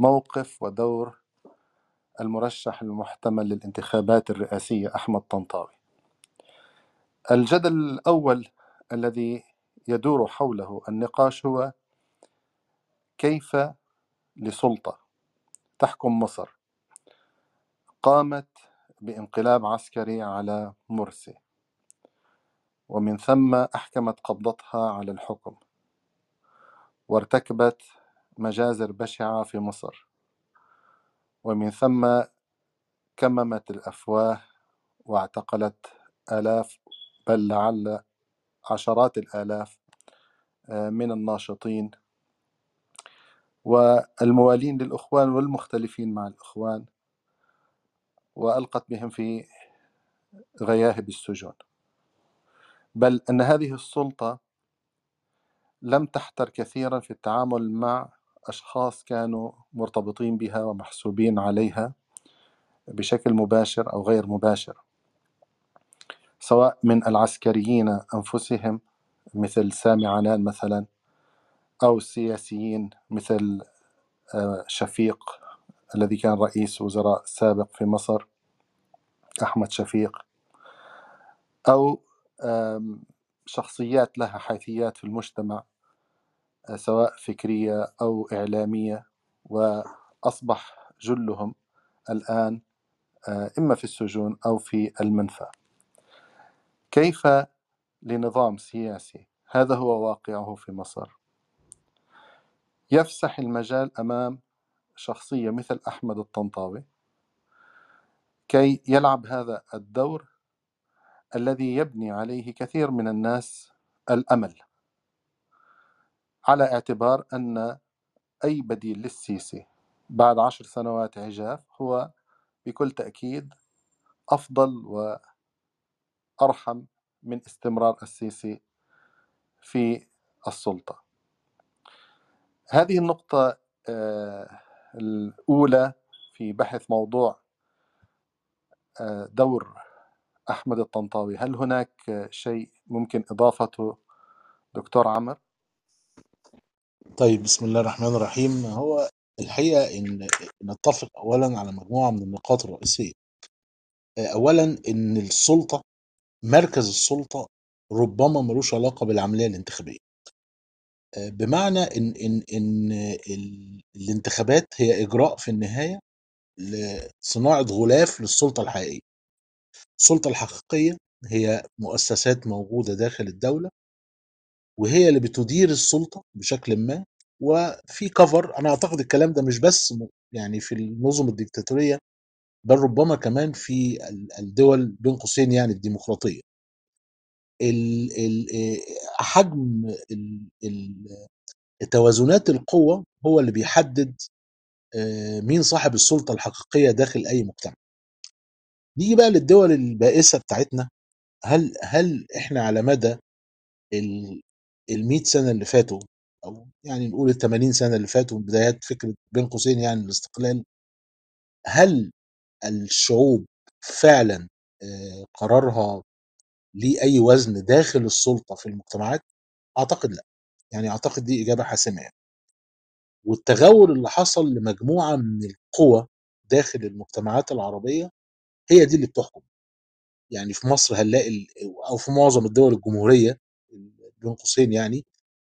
موقف ودور المرشح المحتمل للانتخابات الرئاسية أحمد طنطاوي الجدل الأول الذي يدور حوله النقاش هو كيف لسلطة تحكم مصر قامت بانقلاب عسكري على مرسي ومن ثم أحكمت قبضتها على الحكم وارتكبت مجازر بشعة في مصر ومن ثم كممت الأفواه واعتقلت آلاف بل لعل عشرات الآلاف آه، من الناشطين والموالين للإخوان والمختلفين مع الإخوان وألقت بهم في غياهب السجون بل أن هذه السلطة لم تحتر كثيرا في التعامل مع أشخاص كانوا مرتبطين بها ومحسوبين عليها بشكل مباشر أو غير مباشر سواء من العسكريين أنفسهم مثل سامي عنان مثلا أو السياسيين مثل آه، شفيق الذي كان رئيس وزراء سابق في مصر أحمد شفيق أو شخصيات لها حيثيات في المجتمع آه، سواء فكرية أو إعلامية وأصبح جلهم الآن آه، إما في السجون أو في المنفى كيف لنظام سياسي هذا هو واقعه في مصر يفسح المجال أمام شخصية مثل أحمد الطنطاوي كي يلعب هذا الدور الذي يبني عليه كثير من الناس الأمل على اعتبار أن أي بديل للسيسي بعد عشر سنوات عجاف هو بكل تأكيد أفضل وأرحم من استمرار السيسي في السلطة هذه النقطة آه، الأولى في بحث موضوع آه، دور أحمد الطنطاوي هل هناك شيء ممكن إضافته دكتور عمر؟ طيب بسم الله الرحمن الرحيم هو الحقيقة إن نتفق أولا على مجموعة من النقاط الرئيسية آه، أولا إن السلطة مركز السلطة ربما ملوش علاقة بالعملية الانتخابية آه، بمعنى إن إن إن الانتخابات هي إجراء في النهاية لصناعة غلاف للسلطة الحقيقية السلطة الحقيقية هي مؤسسات موجودة داخل الدولة وهي اللي بتدير السلطة بشكل ما وفي كفر أنا أعتقد الكلام ده مش بس يعني في النظم الديكتاتورية بل ربما كمان في الدول بين قوسين يعني الديمقراطية حجم توازنات القوة هو اللي بيحدد مين صاحب السلطة الحقيقية داخل أي مجتمع نيجي بقى للدول البائسة بتاعتنا هل هل احنا على مدى ال 100 سنة اللي فاتوا أو يعني نقول ال 80 سنة اللي فاتوا من بدايات فكرة بين قوسين يعني الاستقلال هل الشعوب فعلا قرارها ليه أي وزن داخل السلطة في المجتمعات؟ أعتقد لا يعني أعتقد دي إجابة حاسمة يعني. والتغول اللي حصل لمجموعة من القوى داخل المجتمعات العربية هي دي اللي بتحكم يعني في مصر هنلاقي او في معظم الدول الجمهوريه بين قوسين يعني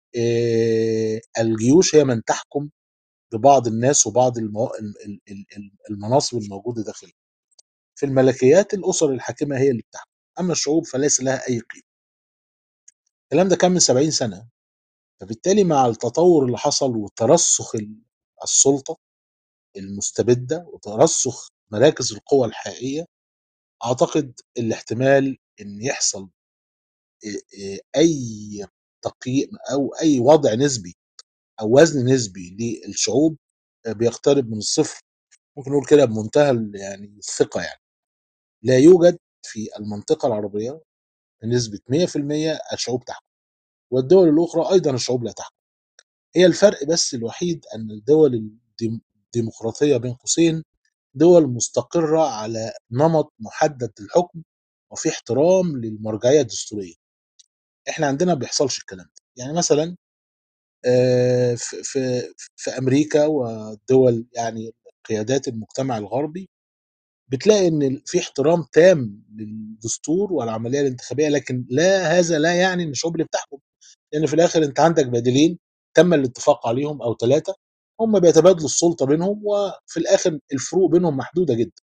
الجيوش هي من تحكم ببعض الناس وبعض المو... المناصب الموجوده داخلها في الملكيات الاسر الحاكمه هي اللي بتحكم اما الشعوب فليس لها اي قيمه الكلام ده كان من 70 سنه فبالتالي مع التطور اللي حصل وترسخ السلطه المستبده وترسخ مراكز القوى الحقيقيه اعتقد الاحتمال ان يحصل اي تقييم او اي وضع نسبي او وزن نسبي للشعوب بيقترب من الصفر ممكن نقول كده بمنتهى يعني الثقه يعني لا يوجد في المنطقه العربيه نسبه 100% الشعوب تحكم والدول الاخرى ايضا الشعوب لا تحكم هي الفرق بس الوحيد ان الدول الديمقراطيه بين قوسين دول مستقرة على نمط محدد للحكم وفي احترام للمرجعية الدستورية احنا عندنا ما بيحصلش الكلام ده يعني مثلا آه، في في في امريكا ودول يعني قيادات المجتمع الغربي بتلاقي ان في احترام تام للدستور والعمليه الانتخابيه لكن لا هذا لا يعني ان الشعوب اللي بتحكم لان في الاخر انت عندك بديلين تم الاتفاق عليهم او ثلاثه هم بيتبادلوا السلطه بينهم وفي الاخر الفروق بينهم محدوده جدا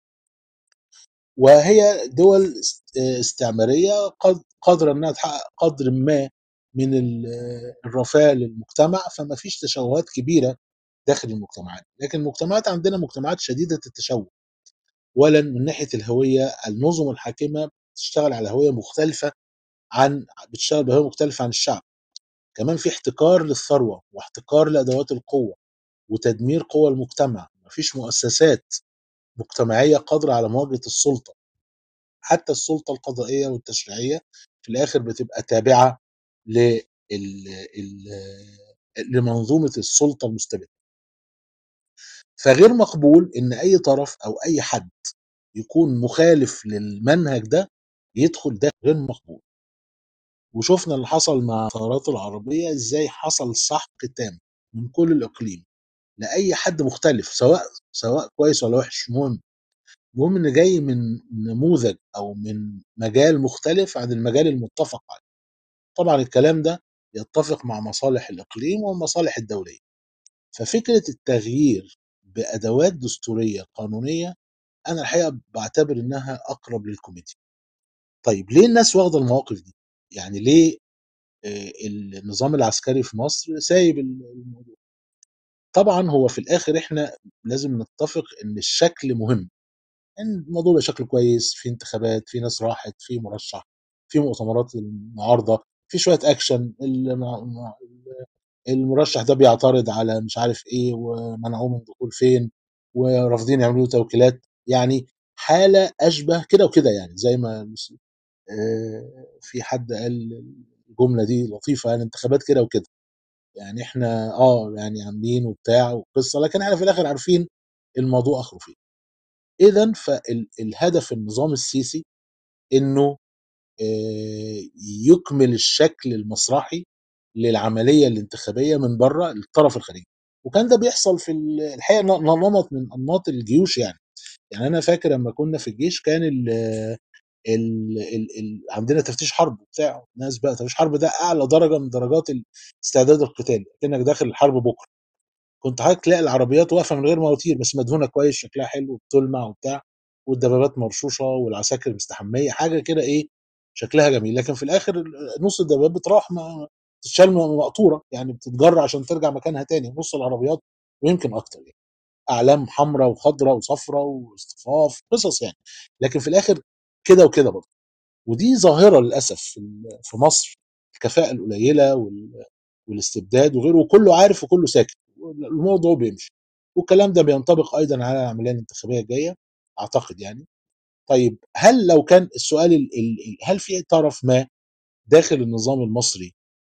وهي دول است- استعماريه قد قادره انها تحقق قدر ما من ال- الرفاه للمجتمع فما فيش تشوهات كبيره داخل المجتمعات لكن المجتمعات عندنا مجتمعات شديده التشوه ولا من ناحيه الهويه النظم الحاكمه بتشتغل على هويه مختلفه عن بتشتغل بهويه مختلفه عن الشعب كمان في احتكار للثروه واحتكار لادوات القوه وتدمير قوى المجتمع مفيش مؤسسات مجتمعيه قادره على مواجهه السلطه حتى السلطه القضائيه والتشريعيه في الاخر بتبقى تابعه ل لمنظومه السلطه المستبده فغير مقبول ان اي طرف او اي حد يكون مخالف للمنهج ده يدخل ده غير مقبول وشفنا اللي حصل مع الثورات العربيه ازاي حصل سحق تام من كل الاقليم لاي حد مختلف سواء سواء كويس ولا وحش مهم المهم ان جاي من نموذج او من مجال مختلف عن المجال المتفق عليه طبعا الكلام ده يتفق مع مصالح الاقليم والمصالح الدوليه ففكره التغيير بادوات دستوريه قانونيه انا الحقيقه بعتبر انها اقرب للكوميديا طيب ليه الناس واخده المواقف دي يعني ليه آه، النظام العسكري في مصر سايب الموضوع طبعا هو في الاخر احنا لازم نتفق ان الشكل مهم ان الموضوع بقى شكله كويس في انتخابات في ناس راحت في مرشح في مؤتمرات للمعارضه في شويه اكشن الم- المرشح ده بيعترض على مش عارف ايه ومنعوه من الدخول فين ورافضين يعملوا له توكيلات يعني حاله اشبه كده وكده يعني زي ما آه، في حد قال الجمله دي لطيفه يعني انتخابات كده وكده يعني احنا اه يعني عاملين وبتاع وقصه لكن احنا في الاخر عارفين الموضوع اخره فين اذا فالهدف النظام السيسي انه آه، يكمل الشكل المسرحي للعمليه الانتخابيه من بره الطرف الخارجي وكان ده بيحصل في ال- الحقيقه ن- نمط من انماط الجيوش يعني يعني انا فاكر لما كنا في الجيش كان ال ال ال ال عندنا تفتيش حرب وبتاع ناس بقى تفتيش حرب ده اعلى درجه من درجات الاستعداد القتالي كانك داخل الحرب بكره كنت حضرتك تلاقي العربيات واقفه من غير مواتير بس مدهونه كويس شكلها حلو وبتلمع وبتاع والدبابات مرشوشه والعساكر مستحميه حاجه كده ايه شكلها جميل لكن في الاخر نص الدبابات بتروح ما تتشال مقطوره يعني بتتجر عشان ترجع مكانها تاني نص العربيات ويمكن اكتر يعني اعلام حمراء وخضراء وصفراء واصطفاف قصص يعني لكن في الاخر كده وكده برضه ودي ظاهره للاسف في في مصر الكفاءه القليله وال- والاستبداد وغيره وكله عارف وكله ساكت الموضوع بيمشي والكلام ده بينطبق ايضا على العمليه الانتخابيه الجايه اعتقد يعني طيب هل لو كان السؤال ال- ال- هل في طرف ما داخل النظام المصري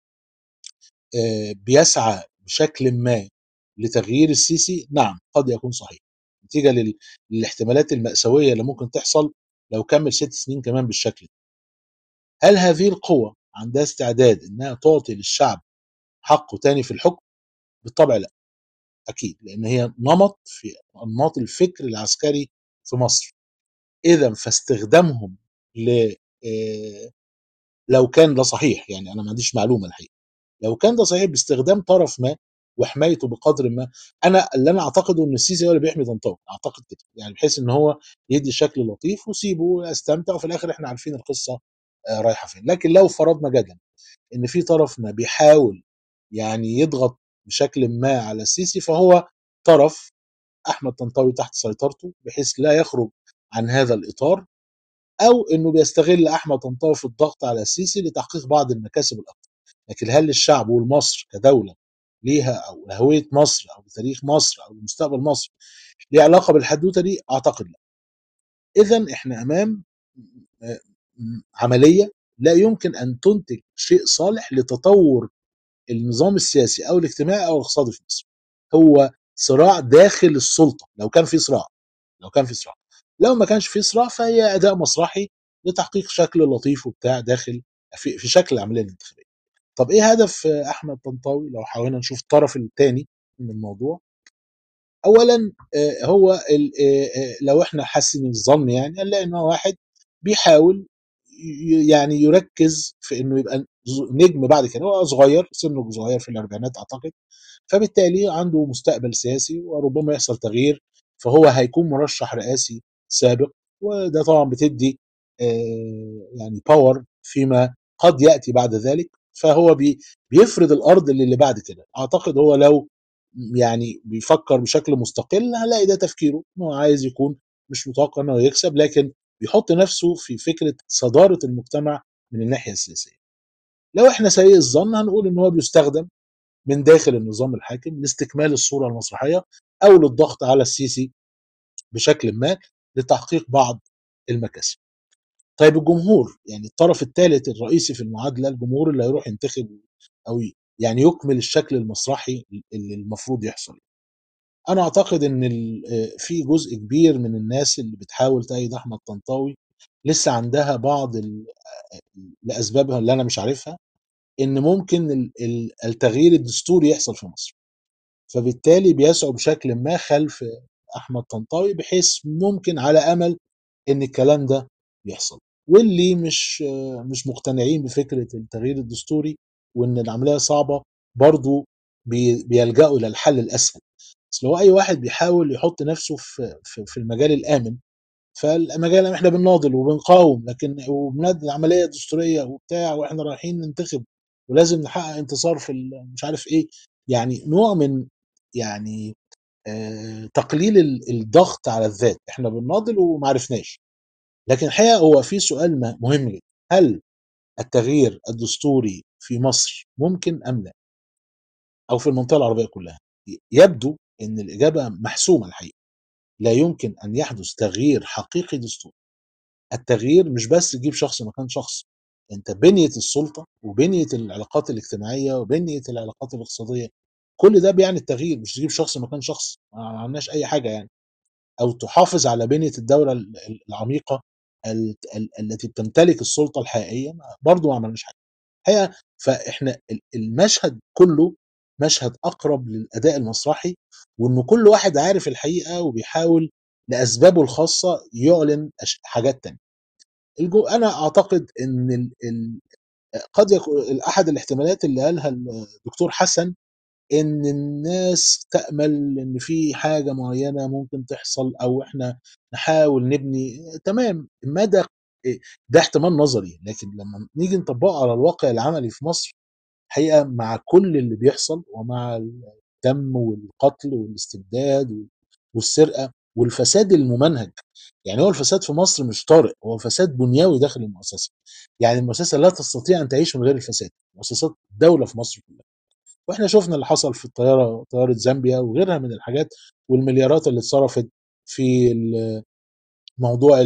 آه، بيسعى بشكل ما لتغيير السيسي نعم قد يكون صحيح نتيجه لل- للاحتمالات المأساوية اللي ممكن تحصل لو كمل ست سنين كمان بالشكل ده هل هذه القوة عندها استعداد انها تعطي للشعب حقه تاني في الحكم بالطبع لا اكيد لان هي نمط في انماط الفكر العسكري في مصر اذا فاستخدامهم ل آه، لو كان ده صحيح يعني انا ما عنديش معلومه الحقيقه لو كان ده صحيح باستخدام طرف ما وحمايته بقدر ما انا اللي انا اعتقده ان السيسي هو اللي بيحمي طنطاوي اعتقد كده يعني بحيث ان هو يدي شكل لطيف وسيبه يستمتع وفي الاخر احنا عارفين القصه آه، رايحه فين لكن لو فرضنا جدلا ان في طرف ما بيحاول يعني يضغط بشكل ما على السيسي فهو طرف احمد طنطاوي تحت سيطرته بحيث لا يخرج عن هذا الاطار او انه بيستغل احمد طنطاوي في الضغط على السيسي لتحقيق بعض المكاسب الاكثر لكن هل الشعب والمصر كدوله ليها او لهويه مصر او لتاريخ مصر او لمستقبل مصر ليه علاقه بالحدوته دي اعتقد لا اذا احنا امام آه، م- عمليه لا يمكن ان تنتج شيء صالح لتطور النظام السياسي او الاجتماعي او الاقتصادي في مصر هو صراع داخل السلطه لو كان في صراع لو كان في صراع لو ما كانش في صراع فهي اداء مسرحي لتحقيق شكل لطيف وبتاع داخل في, في شكل العمليه الانتخابيه طب ايه هدف احمد طنطاوي لو حاولنا نشوف الطرف الثاني من الموضوع اولا هو لو احنا حاسين الظن يعني هنلاقي ان هو واحد بيحاول يعني يركز في انه يبقى نجم بعد كده هو صغير سنه صغير في الاربعينات اعتقد فبالتالي عنده مستقبل سياسي وربما يحصل تغيير فهو هيكون مرشح رئاسي سابق وده طبعا بتدي يعني باور فيما قد ياتي بعد ذلك فهو بي بيفرض الارض اللي بعد كده اعتقد هو لو يعني بيفكر بشكل مستقل هلاقي ده تفكيره انه عايز يكون مش متوقع انه يكسب لكن بيحط نفسه في فكره صداره المجتمع من الناحيه السياسيه. لو احنا سيء الظن هنقول ان هو بيستخدم من داخل النظام الحاكم لاستكمال الصوره المسرحيه او للضغط على السيسي بشكل ما لتحقيق بعض المكاسب. طيب الجمهور يعني الطرف الثالث الرئيسي في المعادله الجمهور اللي هيروح ينتخب او يعني يكمل الشكل المسرحي اللي المفروض يحصل. انا اعتقد ان في جزء كبير من الناس اللي بتحاول تأيد احمد طنطاوي لسه عندها بعض لاسبابها اللي انا مش عارفها ان ممكن التغيير الدستوري يحصل في مصر فبالتالي بيسعوا بشكل ما خلف احمد طنطاوي بحيث ممكن على امل ان الكلام ده يحصل واللي مش مش مقتنعين بفكره التغيير الدستوري وان العمليه صعبه برضو بيلجأوا الى الحل الاسهل اصل هو اي واحد بيحاول يحط نفسه في في المجال الامن فالمجال احنا بنناضل وبنقاوم لكن وبنادي العمليه الدستوريه وبتاع واحنا رايحين ننتخب ولازم نحقق انتصار في مش عارف ايه يعني نوع من يعني آه تقليل الضغط على الذات احنا بنناضل وما عرفناش لكن الحقيقه هو في سؤال مهم جدا هل التغيير الدستوري في مصر ممكن ام لا او في المنطقه العربيه كلها يبدو ان الاجابه محسومه الحقيقه لا يمكن ان يحدث تغيير حقيقي دستوري التغيير مش بس تجيب شخص مكان شخص انت بنيه السلطه وبنيه العلاقات الاجتماعيه وبنيه العلاقات الاقتصاديه كل ده بيعني التغيير مش تجيب شخص مكان شخص ما عملناش اي حاجه يعني او تحافظ على بنيه الدوله العميقه التي بتمتلك السلطه الحقيقيه برضه ما عملناش حاجه الحقيقه فاحنا المشهد كله مشهد اقرب للاداء المسرحي وان كل واحد عارف الحقيقه وبيحاول لاسبابه الخاصه يعلن حاجات تانية الجو انا اعتقد ان ال ال قد يكون احد الاحتمالات اللي قالها الدكتور حسن ان الناس تامل ان في حاجه معينه ممكن تحصل او احنا نحاول نبني تمام مدى ده احتمال نظري لكن لما نيجي نطبقه على الواقع العملي في مصر حقيقه مع كل اللي بيحصل ومع الدم والقتل والاستبداد والسرقه والفساد الممنهج يعني هو الفساد في مصر مش طارئ هو فساد بنيوي داخل المؤسسه يعني المؤسسه لا تستطيع ان تعيش من غير الفساد مؤسسات الدوله في مصر كلها واحنا شفنا اللي حصل في الطياره طياره زامبيا وغيرها من الحاجات والمليارات اللي اتصرفت في موضوع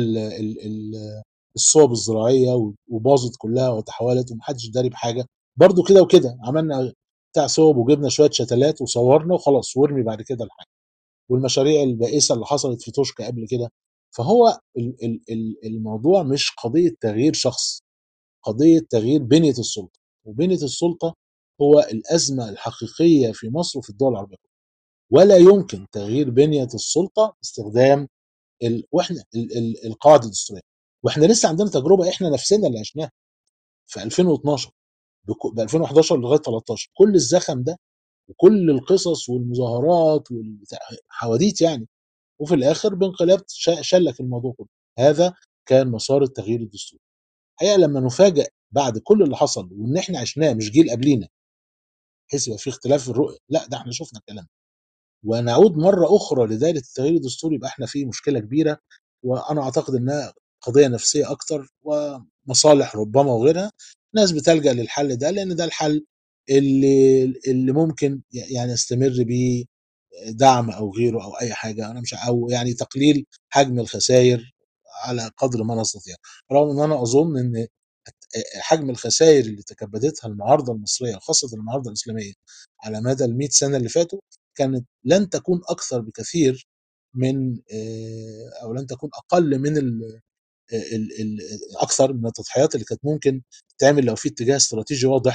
الصوب الزراعيه وباظت كلها وتحولت ومحدش داري بحاجه برضو كده وكده عملنا بتاع صوب وجبنا شويه شتلات وصورنا وخلاص وارمي بعد كده الحاجه والمشاريع البائسه اللي حصلت في توشكا قبل كده فهو الموضوع مش قضيه تغيير شخص قضيه تغيير بنيه السلطه وبنيه السلطه هو الازمه الحقيقيه في مصر وفي الدول العربيه ولا يمكن تغيير بنيه السلطه باستخدام ال... واحنا ال... ال... القواعد الدستوريه واحنا لسه عندنا تجربه احنا نفسنا اللي عشناها في 2012 ب 2011 لغايه 13 كل الزخم ده وكل القصص والمظاهرات والحواديت يعني وفي الاخر بانقلاب شلك الموضوع كله هذا كان مسار التغيير الدستوري الحقيقه لما نفاجئ بعد كل اللي حصل وان احنا عشناه مش جيل قبلينا بحيث يبقى في اختلاف في الرؤيه لا ده احنا شفنا الكلام ونعود مره اخرى لدائره التغيير الدستوري يبقى احنا في مشكله كبيره وانا اعتقد انها قضيه نفسيه اكتر ومصالح ربما وغيرها ناس بتلجا للحل ده لان ده الحل اللي اللي ممكن يعني يستمر بيه دعم او غيره او اي حاجه انا مش او يعني تقليل حجم الخسائر على قدر ما نستطيع رغم ان انا اظن ان حجم الخسائر اللي تكبدتها المعارضه المصريه وخاصه المعارضه الاسلاميه على مدى ال 100 سنه اللي فاتوا كانت لن تكون اكثر بكثير من او لن تكون اقل من ال ال ال اكثر من التضحيات اللي كانت ممكن تعمل لو في اتجاه استراتيجي واضح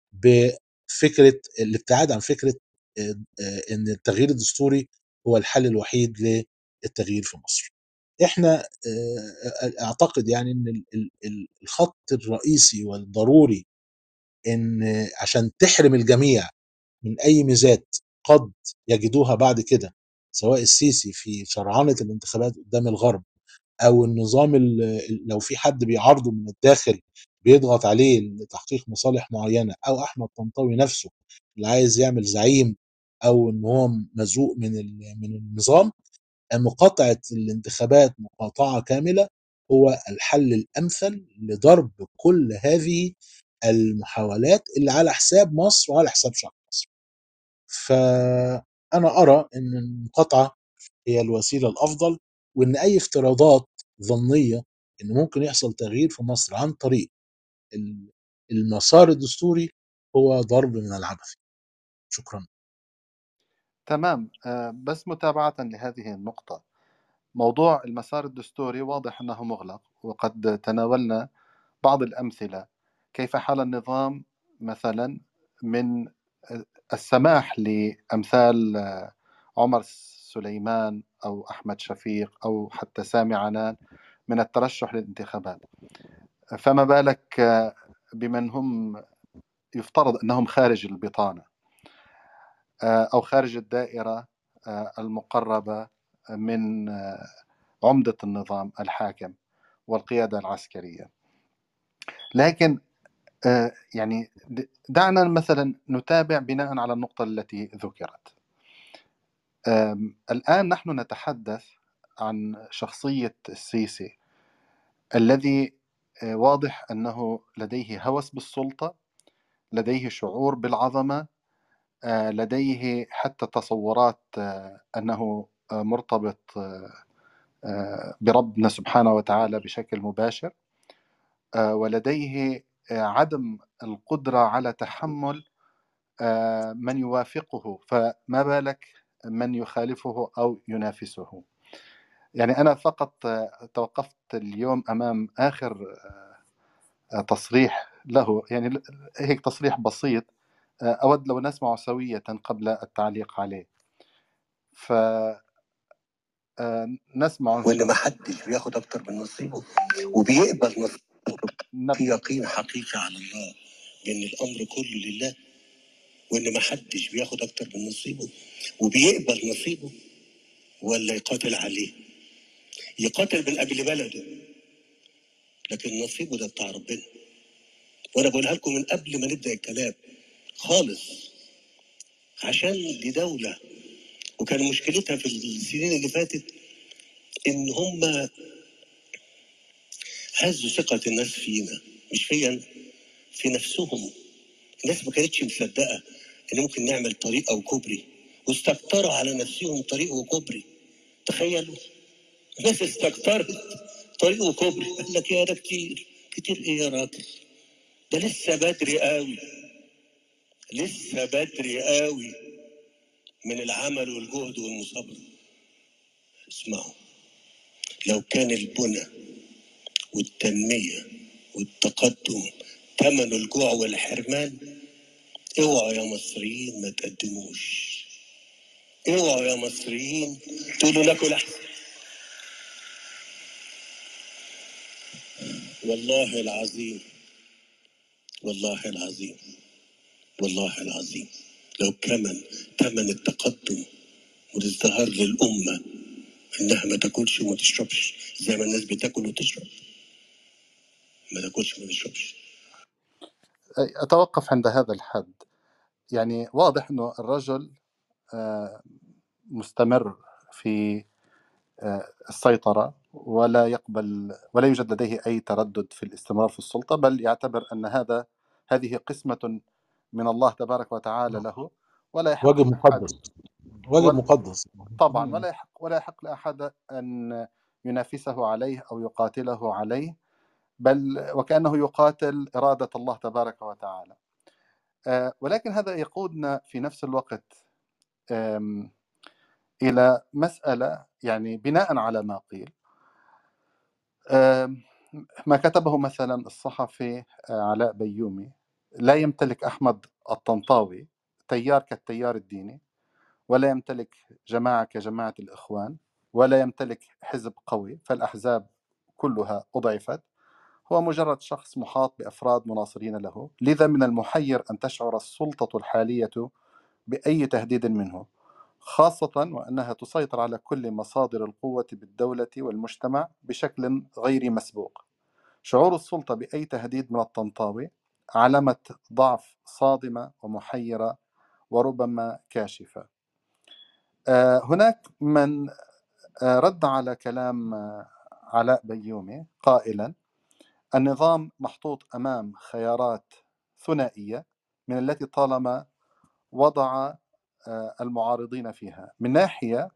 بفكره الابتعاد عن فكره آه، آه، ان التغيير الدستوري هو الحل الوحيد للتغيير في مصر. احنا آه، اعتقد يعني ان ال- ال- ال- الخط الرئيسي والضروري ان عشان تحرم الجميع من اي ميزات قد يجدوها بعد كده سواء السيسي في شرعنه الانتخابات قدام الغرب او النظام ال- ال- لو في حد بيعارضه من الداخل بيضغط عليه لتحقيق مصالح معينه او احمد طنطاوي نفسه اللي عايز يعمل زعيم او ان هو مزوق من ال- من النظام مقاطعه الانتخابات مقاطعه كامله هو الحل الامثل لضرب كل هذه المحاولات اللي على حساب مصر وعلى حساب شعب مصر. فانا ارى ان المقاطعه هي الوسيله الافضل وان اي افتراضات ظنيه ان ممكن يحصل تغيير في مصر عن طريق ال- المسار الدستوري هو ضرب من العبث. شكرا. تمام آه، بس متابعة لهذه النقطة موضوع المسار الدستوري واضح أنه مغلق وقد تناولنا بعض الأمثلة كيف حال النظام مثلا من السماح لأمثال آه، عمر سليمان أو أحمد شفيق أو حتى سامي عنان من الترشح للانتخابات فما بالك آه، بمن هم يفترض أنهم خارج البطانة آه، أو خارج الدائرة آه، المقربة من آه، عمدة النظام الحاكم والقيادة العسكرية لكن آه، يعني د- دعنا مثلا نتابع بناء على النقطة التي ذكرت آم، الآن نحن نتحدث عن شخصية السيسي الذي آه، واضح أنه لديه هوس بالسلطة لديه شعور بالعظمة آه، لديه حتى تصورات آه، أنه آه، مرتبط آه، آه، بربنا سبحانه وتعالى بشكل مباشر آه، ولديه آه، عدم القدرة على تحمل آه، من يوافقه فما بالك من يخالفه أو ينافسه يعني أنا فقط آه، توقفت اليوم أمام آخر آه، تصريح له يعني ل- هيك تصريح بسيط آه، أود لو نسمع سوية قبل التعليق عليه ف آه، نسمع وان ما حدش بياخد اكتر من نصيبه وبيقبل نصيبه في نب... يقين حقيقي على الله بان الامر كله لله وان ما حدش بياخد اكتر من نصيبه وبيقبل نصيبه ولا يقاتل عليه يقاتل من اجل بلده لكن نصيبه ده بتاع ربنا وانا بقولها لكم من قبل ما نبدا الكلام خالص عشان دي دوله وكان مشكلتها في السنين اللي فاتت ان هم هزوا ثقه الناس فينا مش فيا أنا، في نفسهم الناس ما كانتش مصدقه ان ممكن نعمل طريق او كوبري واستكتروا على نفسهم طريق وكوبري تخيلوا الناس استكترت طريق وكوبري قال لك يا ده كتير كتير ايه يا راجل ده لسه بدري قوي لسه بدري قوي من العمل والجهد والمثابره اسمعوا لو كان البنى والتنميه والتقدم ثمن الجوع والحرمان اوعوا يا مصريين ما تقدموش اوعوا يا مصريين تقولوا ناكل احسن والله العظيم والله العظيم والله العظيم لو كمن ثمن التقدم والازدهار للأمة إنها ما تاكلش وما تشربش زي ما الناس بتاكل وتشرب ما تاكلش وما تشربش أتوقف عند هذا الحد يعني واضح أنه الرجل آه، مستمر في آه، السيطرة ولا يقبل ولا يوجد لديه أي تردد في الاستمرار في السلطة بل يعتبر أن هذا هذه قسمة من الله تبارك وتعالى له ولا يحق واجب لأحد مقدس واجب ولا- مقدس طبعا ولا يحق ولا يحق لأحد أن ينافسه عليه أو يقاتله عليه بل وكأنه يقاتل إرادة الله تبارك وتعالى آه، ولكن هذا يقودنا في نفس الوقت آم، إلى مسألة يعني بناء على ما قيل آم، ما كتبه مثلا الصحفي آه، علاء بيومي لا يمتلك أحمد الطنطاوي تيار كالتيار الديني ولا يمتلك جماعة كجماعة الإخوان ولا يمتلك حزب قوي فالأحزاب كلها أضعفت هو مجرد شخص محاط بأفراد مناصرين له لذا من المحير أن تشعر السلطة الحالية بأي تهديد منه خاصة وأنها تسيطر على كل مصادر القوة بالدولة والمجتمع بشكل غير مسبوق شعور السلطة بأي تهديد من الطنطاوي علامة ضعف صادمة ومحيرة وربما كاشفة آه، هناك من آه، رد على كلام آه، علاء بيومي قائلا النظام محطوط امام خيارات ثنائيه من التي طالما وضع المعارضين فيها من ناحيه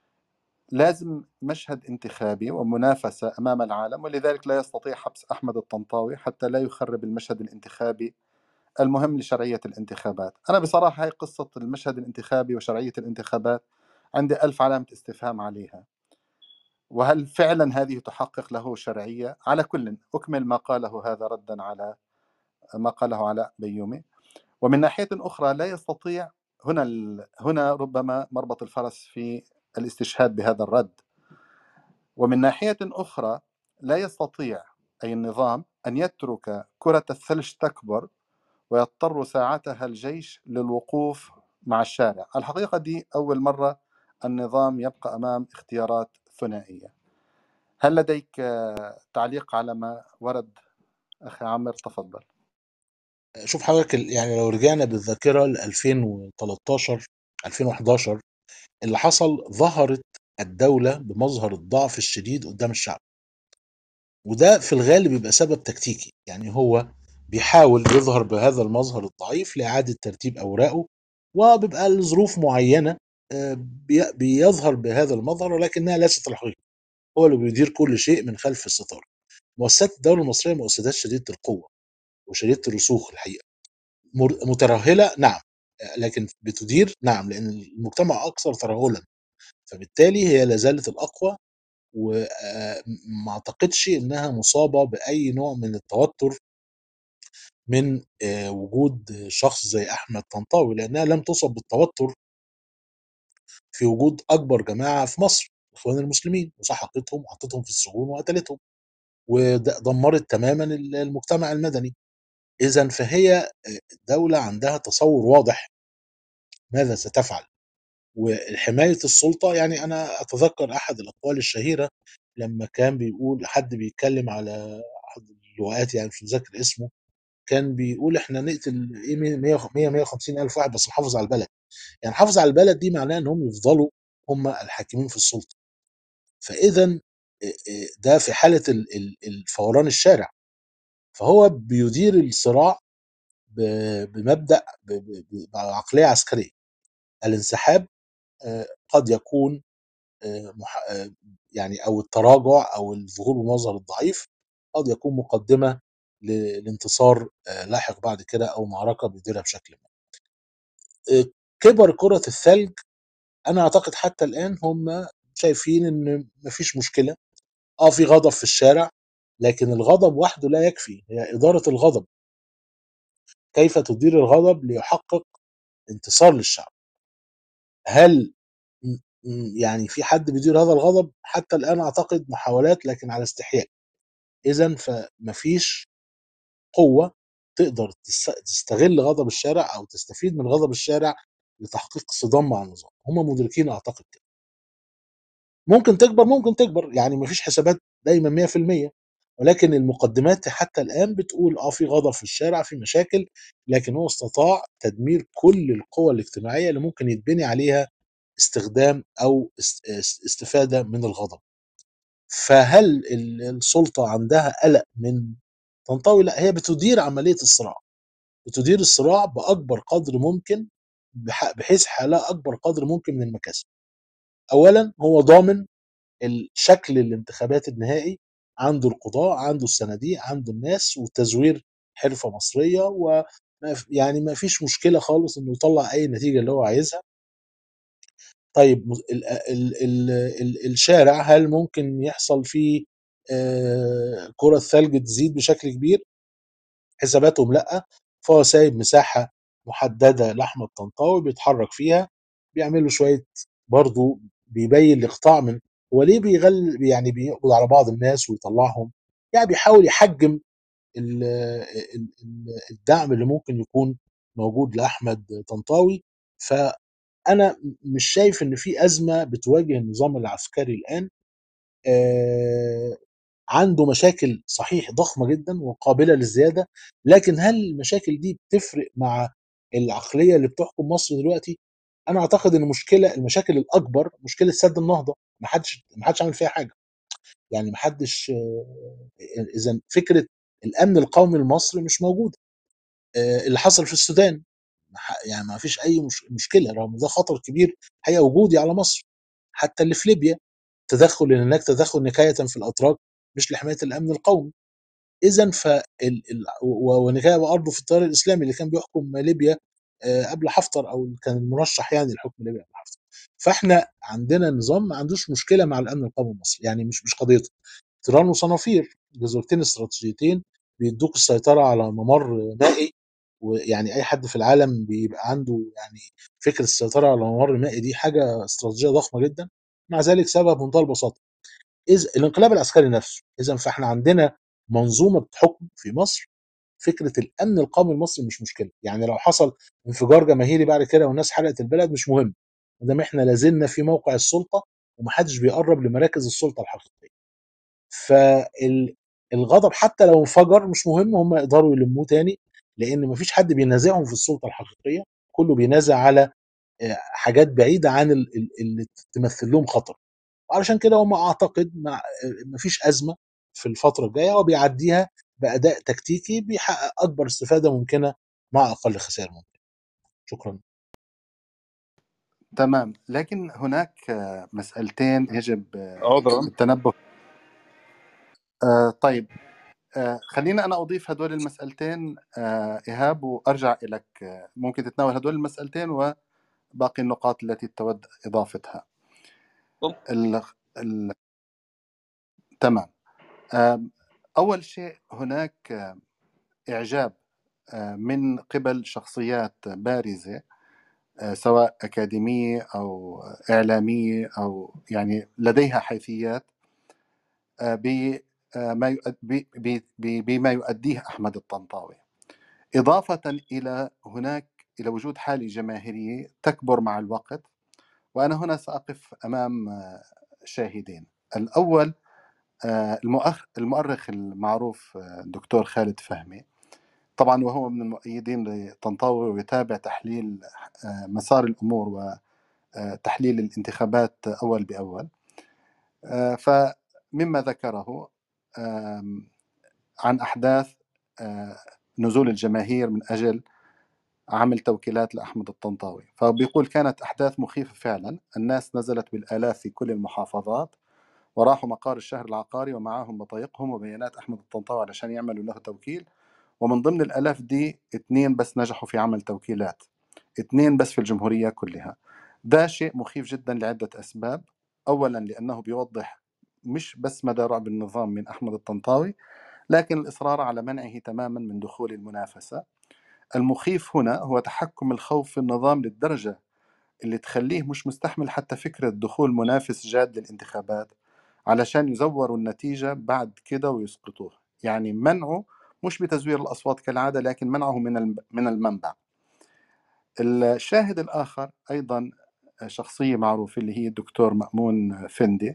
لازم مشهد انتخابي ومنافسه امام العالم ولذلك لا يستطيع حبس احمد الطنطاوي حتى لا يخرب المشهد الانتخابي المهم لشرعيه الانتخابات انا بصراحه هي قصه المشهد الانتخابي وشرعيه الانتخابات عندي ألف علامة استفهام عليها وهل فعلا هذه تحقق له شرعية على كل أكمل ما قاله هذا ردا على ما قاله علاء بيومي ومن ناحية أخرى لا يستطيع هنا هنا ربما مربط الفرس في الاستشهاد بهذا الرد ومن ناحية أخرى لا يستطيع أي النظام أن يترك كرة الثلج تكبر ويضطر ساعتها الجيش للوقوف مع الشارع الحقيقة دي أول مرة النظام يبقى أمام اختيارات ثنائية هل لديك تعليق على ما ورد أخي عامر تفضل شوف حضرتك يعني لو رجعنا بالذاكرة ل 2013 2011 اللي حصل ظهرت الدولة بمظهر الضعف الشديد قدام الشعب وده في الغالب بيبقى سبب تكتيكي يعني هو بيحاول يظهر بهذا المظهر الضعيف لإعادة ترتيب أوراقه وبيبقى لظروف معينة بيظهر بهذا المظهر ولكنها ليست الحقيقة هو اللي بيدير كل شيء من خلف الستار مؤسسات الدولة المصرية مؤسسات شديدة القوة وشديدة الرسوخ الحقيقة مترهلة نعم لكن بتدير نعم لأن المجتمع أكثر ترهلا فبالتالي هي لا زالت الأقوى وما أعتقدش إنها مصابة بأي نوع من التوتر من وجود شخص زي أحمد طنطاوي لأنها لم تصب بالتوتر في وجود اكبر جماعه في مصر اخوان المسلمين وسحقتهم وحطتهم في السجون وقتلتهم ودمرت تماما المجتمع المدني اذا فهي دوله عندها تصور واضح ماذا ستفعل وحمايه السلطه يعني انا اتذكر احد الاقوال الشهيره لما كان بيقول حد بيتكلم على احد اللواءات يعني مش متذكر اسمه كان بيقول احنا نقتل ايه 100 150 الف واحد بس نحافظ على البلد يعني حافظ على البلد دي معناها انهم يفضلوا هم الحاكمين في السلطه فاذا ده في حاله الفوران الشارع فهو بيدير الصراع بمبدا بعقليه عسكريه الانسحاب قد يكون يعني او التراجع او الظهور بمظهر الضعيف قد يكون مقدمه لانتصار لاحق بعد كده او معركه بيديرها بشكل ما. كبر كره الثلج انا اعتقد حتى الان هم شايفين ان مفيش مشكله اه في غضب في الشارع لكن الغضب وحده لا يكفي هي اداره الغضب كيف تدير الغضب ليحقق انتصار للشعب هل يعني في حد بيدير هذا الغضب حتى الان اعتقد محاولات لكن على استحياء اذا فمفيش قوه تقدر تستغل غضب الشارع او تستفيد من غضب الشارع لتحقيق صدام مع النظام هم مدركين اعتقد كده ممكن تكبر ممكن تكبر يعني مفيش حسابات دايما 100% ولكن المقدمات حتى الان بتقول اه في غضب في الشارع في مشاكل لكن هو استطاع تدمير كل القوى الاجتماعيه اللي ممكن يتبني عليها استخدام او استفاده من الغضب فهل السلطه عندها قلق من تنطوي لا هي بتدير عمليه الصراع بتدير الصراع باكبر قدر ممكن بحيث حالها اكبر قدر ممكن من المكاسب اولا هو ضامن الشكل الانتخابات النهائي عنده القضاء عنده الصناديق عنده الناس والتزوير حرفه مصريه و يعني ما فيش مشكله خالص انه يطلع اي نتيجه اللي هو عايزها طيب ال ال ال ال الشارع هل ممكن يحصل فيه آه كرة ثلج تزيد بشكل كبير حساباتهم لا فهو سايب مساحه محدده لاحمد طنطاوي بيتحرك فيها بيعمل له شويه برضه بيبين الاقطاع من هو ليه بيغل يعني بيقبض على بعض الناس ويطلعهم يعني بيحاول يحجم ال- ال- ال- الدعم اللي ممكن يكون موجود لاحمد طنطاوي فانا مش شايف ان في ازمه بتواجه النظام العسكري الان آه، عنده مشاكل صحيح ضخمه جدا وقابله للزياده لكن هل المشاكل دي بتفرق مع العقليه اللي بتحكم مصر دلوقتي؟ انا اعتقد ان المشكله المشاكل الاكبر مشكله سد النهضه ما حدش ما حدش عمل فيها حاجه يعني ما حدش اذا فكره الامن القومي المصري مش موجوده آه، اللي حصل في السودان ما ح- يعني ما فيش اي مش مشكله رغم ده خطر كبير حقيقه وجودي على مصر حتى اللي في ليبيا تدخل اللي هناك تدخل نكايه في الاتراك مش لحمايه الامن القومي اذا ف ال- ال- و- ونكايه برضه في التيار الاسلامي اللي كان بيحكم ليبيا آه، قبل حفتر او كان المرشح يعني لحكم ليبيا قبل حفتر فاحنا عندنا نظام ما عندوش مشكله مع الامن القومي المصري يعني مش مش قضيته تيران وصنافير جزرتين استراتيجيتين بيدوك السيطره على ممر مائي ويعني اي حد في العالم بيبقى عنده يعني فكره السيطره على ممر مائي دي حاجه استراتيجيه ضخمه جدا مع ذلك سبب بمنتهى البساطه اذا الانقلاب العسكري نفسه اذا فاحنا عندنا منظومه حكم في مصر فكره الامن القومي المصري مش مشكله يعني لو حصل انفجار جماهيري بعد كده والناس حرقت البلد مش مهم ما دام احنا لازلنا في موقع السلطه ومحدش بيقرب لمراكز السلطه الحقيقيه فالغضب حتى لو انفجر مش مهم هم يقدروا يلموه تاني لان مفيش حد بينازعهم في السلطه الحقيقيه كله بينازع على آه، حاجات بعيده عن ال- ال- اللي تمثل لهم خطر وعلشان كده هم اعتقد مع آه، مفيش ازمه في الفتره الجايه وبيعديها باداء تكتيكي بيحقق اكبر استفاده ممكنه مع اقل خسائر ممكنه شكرا تمام لكن هناك آه، مسألتين يجب آه، عذرا التنبه آه، طيب آه، خلينا أنا أضيف هدول المسألتين آه، إيهاب وأرجع إليك آه، ممكن تتناول هدول المسألتين وباقي النقاط التي تود إضافتها ال... ال... تمام آم، أول شيء هناك آه، إعجاب آه، من قبل شخصيات بارزة آه، سواء أكاديمية أو إعلامية أو يعني لديها حيثيات آه، بما يؤد- ب- ب- ب- بما يؤديه أحمد الطنطاوي إضافة إلى هناك إلى وجود حالة جماهيرية تكبر مع الوقت وأنا هنا سأقف أمام آه، شاهدين الأول آه، المؤخ- المؤرخ المعروف آه، الدكتور خالد فهمي طبعا وهو من المؤيدين لطنطاوي ويتابع تحليل آه، مسار الأمور وتحليل الانتخابات أول بأول آه، فمما ذكره آم، عن أحداث آه، نزول الجماهير من أجل عمل توكيلات لأحمد الطنطاوي فبيقول كانت أحداث مخيفة فعلا الناس نزلت بالآلاف في كل المحافظات وراحوا مقار الشهر العقاري ومعاهم بطايقهم وبيانات أحمد الطنطاوي علشان يعملوا له توكيل ومن ضمن الآلاف دي اثنين بس نجحوا في عمل توكيلات اثنين بس في الجمهورية كلها ده شيء مخيف جدا لعدة أسباب أولا لأنه بيوضح مش بس مدى رعب النظام من أحمد الطنطاوي لكن الإصرار على منعه تماما من دخول المنافسة المخيف هنا هو تحكم الخوف في النظام للدرجة اللي تخليه مش مستحمل حتى فكرة دخول منافس جاد للانتخابات علشان يزوروا النتيجة بعد كده ويسقطوه يعني منعه مش بتزوير الأصوات كالعادة لكن منعه من الم- من المنبع الشاهد الآخر أيضا شخصية معروفة اللي هي الدكتور مأمون فندي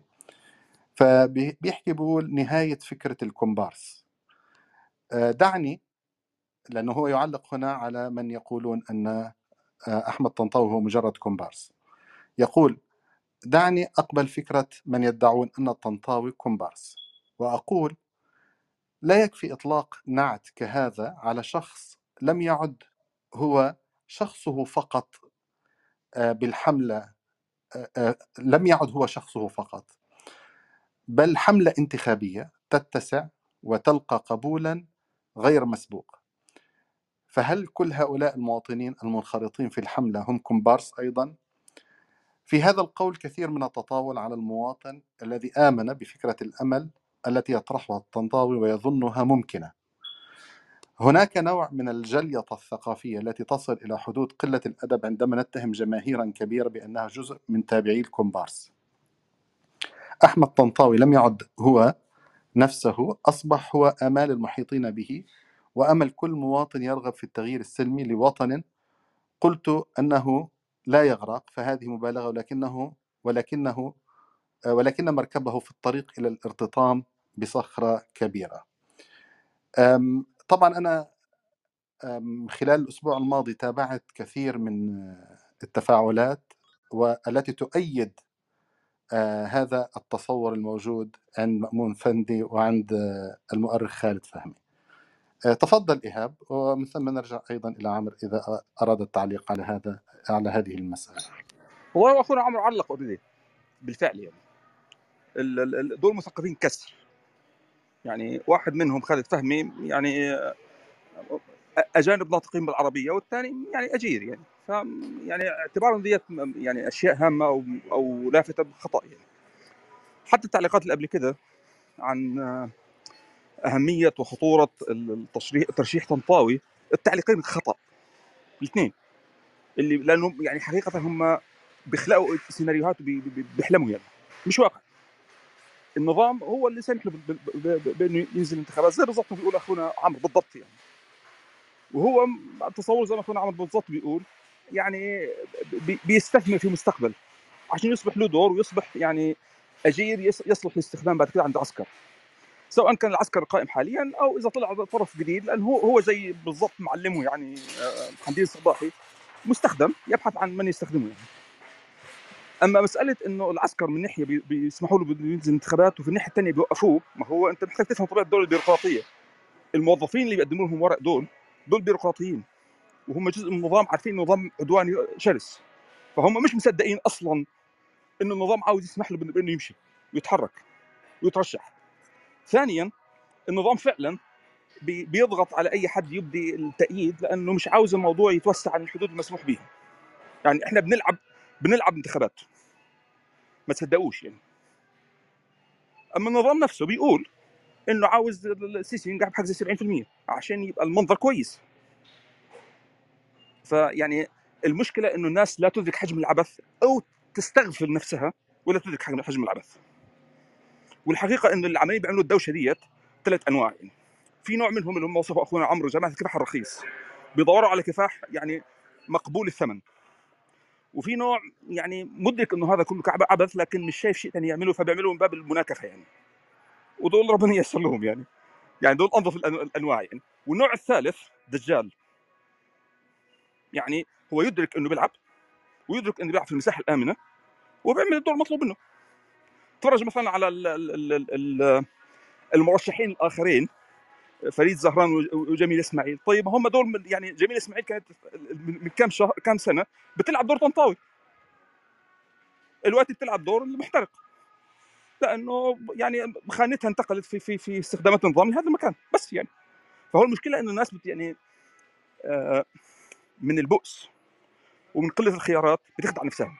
فبيحكي بيقول نهاية فكرة الكومبارس آه، دعني لأنه هو يعلق هنا على من يقولون أن آه، أحمد طنطاوي هو مجرد كومبارس يقول دعني أقبل فكرة من يدعون أن الطنطاوي كومبارس وأقول لا يكفي إطلاق نعت كهذا على شخص لم يعد هو شخصه فقط آه، بالحملة آه، آه، لم يعد هو شخصه فقط بل حملة انتخابية تتسع وتلقى قبولا غير مسبوق فهل كل هؤلاء المواطنين المنخرطين في الحملة هم كومبارس أيضا؟ في هذا القول كثير من التطاول على المواطن الذي آمن بفكرة الأمل التي يطرحها الطنطاوي ويظنها ممكنة هناك نوع من الجليطة الثقافية التي تصل إلى حدود قلة الأدب عندما نتهم جماهيرا كبيرة بأنها جزء من تابعي الكومبارس أحمد طنطاوي لم يعد هو نفسه أصبح هو آمال المحيطين به وأمل كل مواطن يرغب في التغيير السلمي لوطن قلت أنه لا يغرق فهذه مبالغة ولكنه ولكنه ولكن مركبه في الطريق إلى الارتطام بصخرة كبيرة أم، طبعا أنا أم، خلال الأسبوع الماضي تابعت كثير من آه، التفاعلات والتي تؤيد آه، هذا التصور الموجود عند مأمون فندي وعند آه، المؤرخ خالد فهمي آه، تفضل إيهاب ومن ثم نرجع أيضا إلى عمرو إذا أراد التعليق على هذا على هذه المسألة هو اخونا عمرو علق اوريدي بالفعل يعني ال- ال- ال- دول مثقفين كسر يعني واحد منهم خالد فهمي يعني آه، اجانب ناطقين بالعربيه والثاني يعني اجير يعني ف يعني اعتبارا ديت يعني اشياء هامه او او لافته خطا يعني حتى التعليقات اللي قبل كده عن آه، اهميه وخطوره التشريح ترشيح طنطاوي التعليقين خطا الاثنين اللي لانه يعني حقيقه هم بيخلقوا سيناريوهات وبي- بي- بيحلموا يعني مش واقع النظام هو اللي سامح له ب- ب- ب- بانه ينزل انتخابات زي بالضبط ما بيقول اخونا عمرو بالضبط يعني وهو م- تصور زي ما اخونا عمرو بالضبط بيقول يعني بي- بيستثمر في مستقبل عشان يصبح له دور ويصبح يعني اجير يص- يصلح للاستخدام بعد كده عند عسكر سواء كان العسكر القائم حاليا او اذا طلع طرف جديد لانه هو هو زي بالضبط معلمه يعني آه، حمدين الصباحي مستخدم يبحث عن من يستخدمه يعني. اما مساله انه العسكر من ناحيه بي- بيسمحوا له بده ينزل انتخابات وفي الناحيه الثانيه بيوقفوه ما هو انت محتاج تفهم طبيعه الدوله البيروقراطيه الموظفين اللي بيقدموا لهم ورق دول دول بيروقراطيين وهم جزء من النظام عارفين نظام عدواني شرس فهم مش مصدقين اصلا انه النظام عاوز يسمح له بانه بإنه يمشي ويتحرك ويترشح ثانيا النظام فعلا بي- بيضغط على اي حد يبدي التأييد لانه مش عاوز الموضوع يتوسع عن الحدود المسموح بها يعني احنا بنلعب بنلعب انتخابات ما تصدقوش يعني اما النظام نفسه بيقول انه عاوز السيسي ينجح بحجز 70% عشان يبقى المنظر كويس فيعني المشكله انه الناس لا تدرك حجم العبث او تستغفل نفسها ولا تدرك حجم حجم العبث والحقيقه انه اللي عمالين بيعملوا الدوشه ديت ثلاث انواع يعني في نوع منهم اللي هم وصفوا اخونا عمرو جماعه الكفاح الرخيص بيدوروا على كفاح يعني مقبول الثمن وفي نوع يعني مدرك انه هذا كله كعب عبث لكن مش شايف شيء ثاني يعمله فبيعملوا من باب المناكفه يعني ودول ربنا ييسر لهم يعني يعني دول انظف الأن- الانواع يعني والنوع الثالث دجال يعني هو يدرك انه بيلعب ويدرك انه بيلعب في المساحه الامنه وبيعمل الدور المطلوب منه تفرج مثلا على ال- ال- ال- ال- المرشحين الاخرين فريد زهران وج- وجميل اسماعيل طيب هم دول من- يعني جميل اسماعيل كانت من من كم شهر كم سنه بتلعب دور طنطاوي الوقت بتلعب دور المحترق لانه يعني خانتها انتقلت في في في استخدامات النظام لهذا المكان بس يعني فهو المشكله انه الناس بت يعني آه، من البؤس ومن قله الخيارات بتخدع نفسها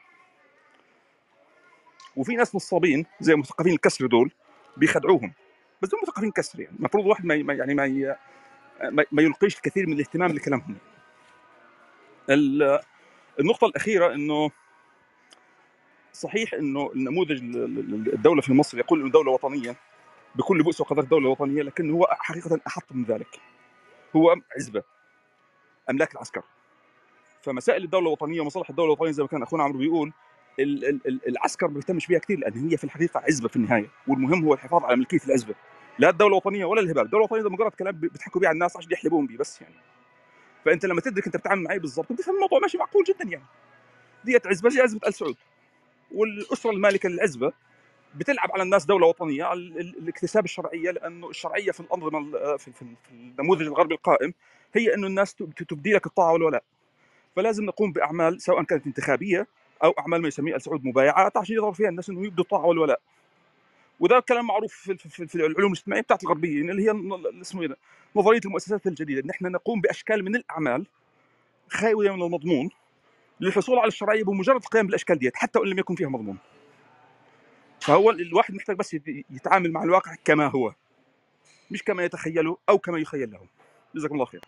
وفي ناس نصابين زي مثقفين الكسر دول بيخدعوهم بس دول مثقفين كسر يعني المفروض الواحد ما ما- يعني ما ي- ما ما يلقيش الكثير من الاهتمام لكلامهم ال- النقطه الاخيره انه صحيح انه النموذج ال- ال- الدوله في مصر يقول انه دوله وطنيه بكل بؤس وقدر دوله وطنيه لكن هو حقيقه احط من ذلك هو عزبه املاك العسكر فمسائل الدوله الوطنيه ومصالح الدوله الوطنيه زي ما كان اخونا عمرو بيقول ال- ال- ال- العسكر ما بيهتمش بيها كثير لان هي في الحقيقه عزبه في النهايه والمهم هو الحفاظ على ملكيه العزبه لا الدوله الوطنيه ولا الهباب الدوله الوطنيه ده مجرد كلام بيضحكوا بيه على الناس عشان يحلبون بيه بس يعني فانت لما تدرك انت بتتعامل معي بالضبط بتفهم الموضوع ماشي معقول جدا يعني ديت عزبه زي عزبه ال سعود والاسره المالكه للعزبه بتلعب على الناس دوله وطنيه على ال- ال- الاكتساب الشرعيه لانه الشرعيه في الانظمه ال- في, في, في النموذج الغربي القائم هي انه الناس تب- تبدي لك الطاعه والولاء فلازم نقوم باعمال سواء كانت انتخابيه او اعمال ما يسميه ال سعود مبايعات عشان يظهر فيها الناس انه يبدوا الطاعه والولاء وده كلام معروف في, في, في العلوم الاجتماعيه بتاعت الغربيين اللي هي ن- اسمه ايه ده؟ نظريه المؤسسات الجديده ان احنا نقوم باشكال من الاعمال خاويه من المضمون للحصول على الشرعيه بمجرد القيام بالاشكال ديت حتى وان لم يكن فيها مضمون فهو الواحد محتاج بس يت- يتعامل مع الواقع كما هو مش كما يتخيله او كما يخيل له جزاكم الله خير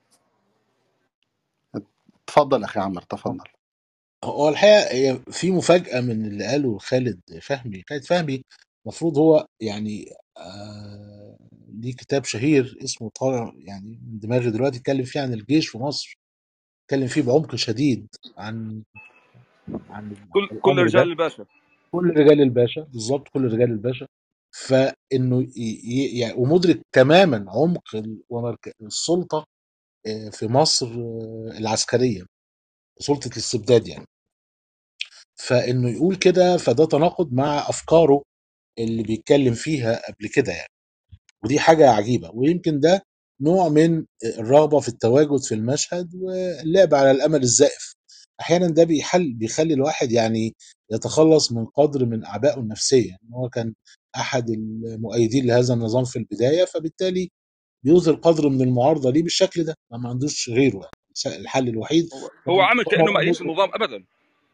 تفضل أخي عمر تفضل هو الحقيقه هي في مفاجاه من اللي قاله خالد فهمي خالد فهمي المفروض هو يعني آه ليه كتاب شهير اسمه طالع يعني من دماغي دلوقتي اتكلم فيه عن الجيش في مصر اتكلم فيه بعمق شديد عن عن كل كل الامر رجال ده الباشا كل رجال الباشا بالظبط كل رجال الباشا فانه ي- ي- يعني ومدرك تماما عمق ال- ومرك- السلطه آه، في مصر آه، العسكريه سلطه الاستبداد يعني فانه يقول كده فده تناقض مع افكاره اللي بيتكلم فيها قبل كده يعني ودي حاجه عجيبه ويمكن ده نوع من الرغبه في التواجد في المشهد واللعب على الامل الزائف احيانا ده بيحل بيخلي الواحد يعني يتخلص من قدر من اعبائه النفسيه ان هو كان احد المؤيدين لهذا النظام في البدايه فبالتالي بيظهر قدر من المعارضه ليه بالشكل ده ما عندوش غيره يعني الحل الوحيد هو هو عامل كانه ما ايدش النظام ابدا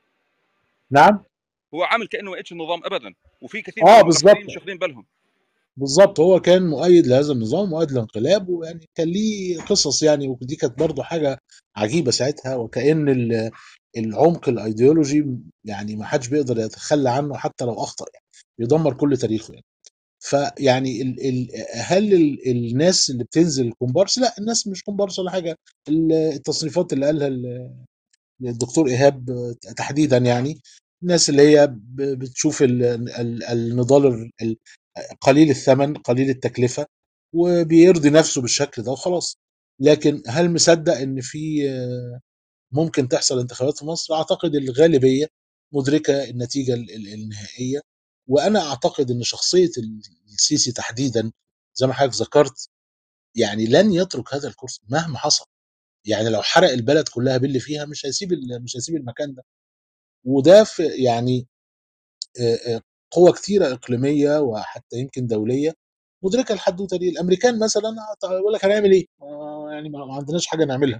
نعم هو عامل كانه ما ايدش النظام ابدا وفي كثير اه من بالظبط المنافقين مش واخدين بالهم بالظبط هو كان مؤيد لهذا النظام مؤيد للانقلاب ويعني كان ليه قصص يعني ودي كانت برضه حاجه عجيبه ساعتها وكأن ال- العمق الايديولوجي يعني ما حدش بيقدر يتخلى عنه حتى لو اخطأ يعني بيدمر كل تاريخه يعني فيعني ال ال هل ال الناس اللي بتنزل كومبارس لا الناس مش كومبارس ولا حاجه ال- التصنيفات اللي قالها ال- الدكتور ايهاب تحديدا يعني الناس اللي هي ب- بتشوف ال- ال- النضال ال- ال- قليل الثمن قليل التكلفه وبيرضي نفسه بالشكل ده وخلاص لكن هل مصدق ان في آه، ممكن تحصل انتخابات في مصر اعتقد الغالبيه مدركه النتيجه ال- ال- النهائيه وانا اعتقد ان شخصيه ال- السيسي تحديدا زي ما حضرتك ذكرت يعني لن يترك هذا الكرسي مهما حصل يعني لو حرق البلد كلها باللي فيها مش هيسيب ال- مش هيسيب المكان ده وده في يعني آه، آه، قوى كتيره اقليميه وحتى يمكن دوليه مدركه الحدوته دي الامريكان مثلا يقول لك هنعمل ايه؟ آه، يعني ما ما عندناش حاجه نعملها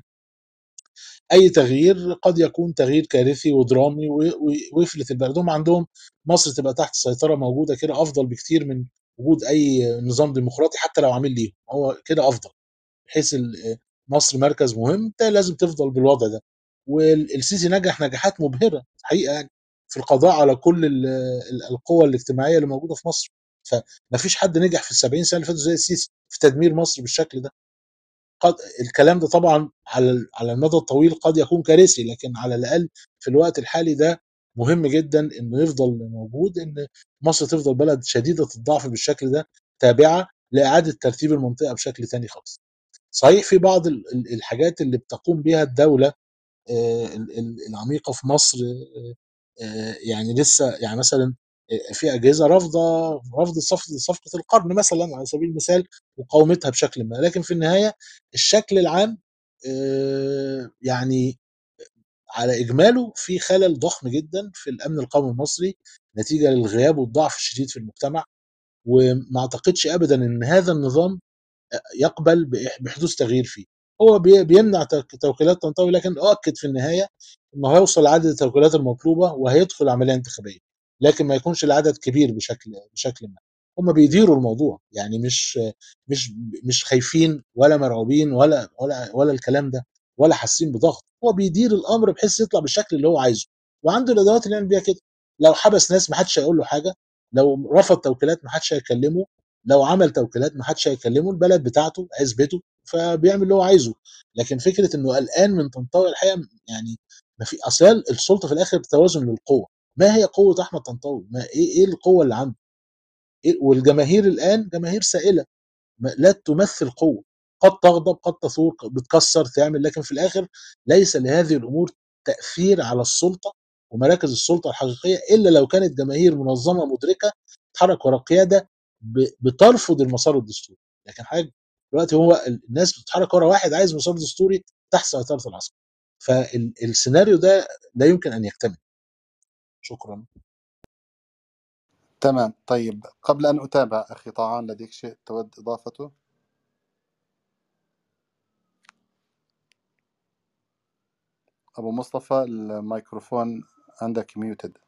اي تغيير قد يكون تغيير كارثي ودرامي و- و- ويفلت البلد هم عندهم مصر تبقى تحت سيطره موجوده كده افضل بكتير من وجود اي نظام ديمقراطي حتى لو عامل ليهم هو كده افضل بحيث ال- مصر مركز مهم انت لازم تفضل بالوضع ده والسيسي نجح نجاحات مبهره حقيقه يعني في القضاء على كل ال- ال- القوى الاجتماعيه اللي موجوده في مصر فما فيش حد نجح في السبعين سنه اللي فاتوا زي السيسي في تدمير مصر بالشكل ده قد الكلام ده طبعا على على المدى الطويل قد يكون كارثي لكن على الاقل في الوقت الحالي ده مهم جدا انه يفضل موجود ان مصر تفضل بلد شديده الضعف بالشكل ده تابعه لاعاده ترتيب المنطقه بشكل تاني خالص. صحيح في بعض ال- ال- الحاجات اللي بتقوم بها الدوله آه، ال- ال- العميقه في مصر آه، آه، يعني لسه يعني مثلا آه، في اجهزه رافضه رفض صفقه صفقه القرن مثلا على سبيل المثال وقاومتها بشكل ما لكن في النهايه الشكل العام آه، يعني على اجماله في خلل ضخم جدا في الامن القومي المصري نتيجه للغياب والضعف الشديد في المجتمع وما اعتقدش ابدا ان هذا النظام يقبل بإح- بحدوث تغيير فيه هو بي- بيمنع توك- توكيلات تنطوي لكن اؤكد في النهايه انه هيوصل لعدد التوكيلات المطلوبه وهيدخل عمليه انتخابيه لكن ما يكونش العدد كبير بشكل بشكل ما هم بيديروا الموضوع يعني مش مش مش خايفين ولا مرعوبين ولا ولا ولا الكلام ده ولا حاسين بضغط هو بيدير الامر بحيث يطلع بالشكل اللي هو عايزه وعنده الادوات اللي يعمل بيها كده لو حبس ناس ما حدش هيقول له حاجه لو رفض توكيلات ما حدش هيكلمه لو عمل توكيلات ما حدش هيكلمه البلد بتاعته عزبته فبيعمل اللي هو عايزه لكن فكره انه قلقان من طنطاوي الحقيقه يعني ما في اصل هي السلطه في الاخر توازن للقوه ما هي قوه احمد طنطاوي ما ايه ايه القوه اللي عنده إيه والجماهير الان جماهير سائله ما- لا تمثل قوه قد تغضب قد تثور بتكسر تعمل لكن في الاخر ليس لهذه الامور تاثير على السلطه ومراكز السلطه الحقيقيه الا لو كانت جماهير منظمه مدركه تتحرك ورا قياده ب- بترفض المسار الدستوري لكن حاجه دلوقتي هو ال- الناس بتتحرك ورا واحد عايز مسار دستوري تحت سيطره العسكر فالسيناريو ده لا يمكن ان يكتمل شكرا تمام طيب قبل أن أتابع أخي طعان لديك شيء تود إضافته أبو مصطفى الميكروفون عندك ميوتد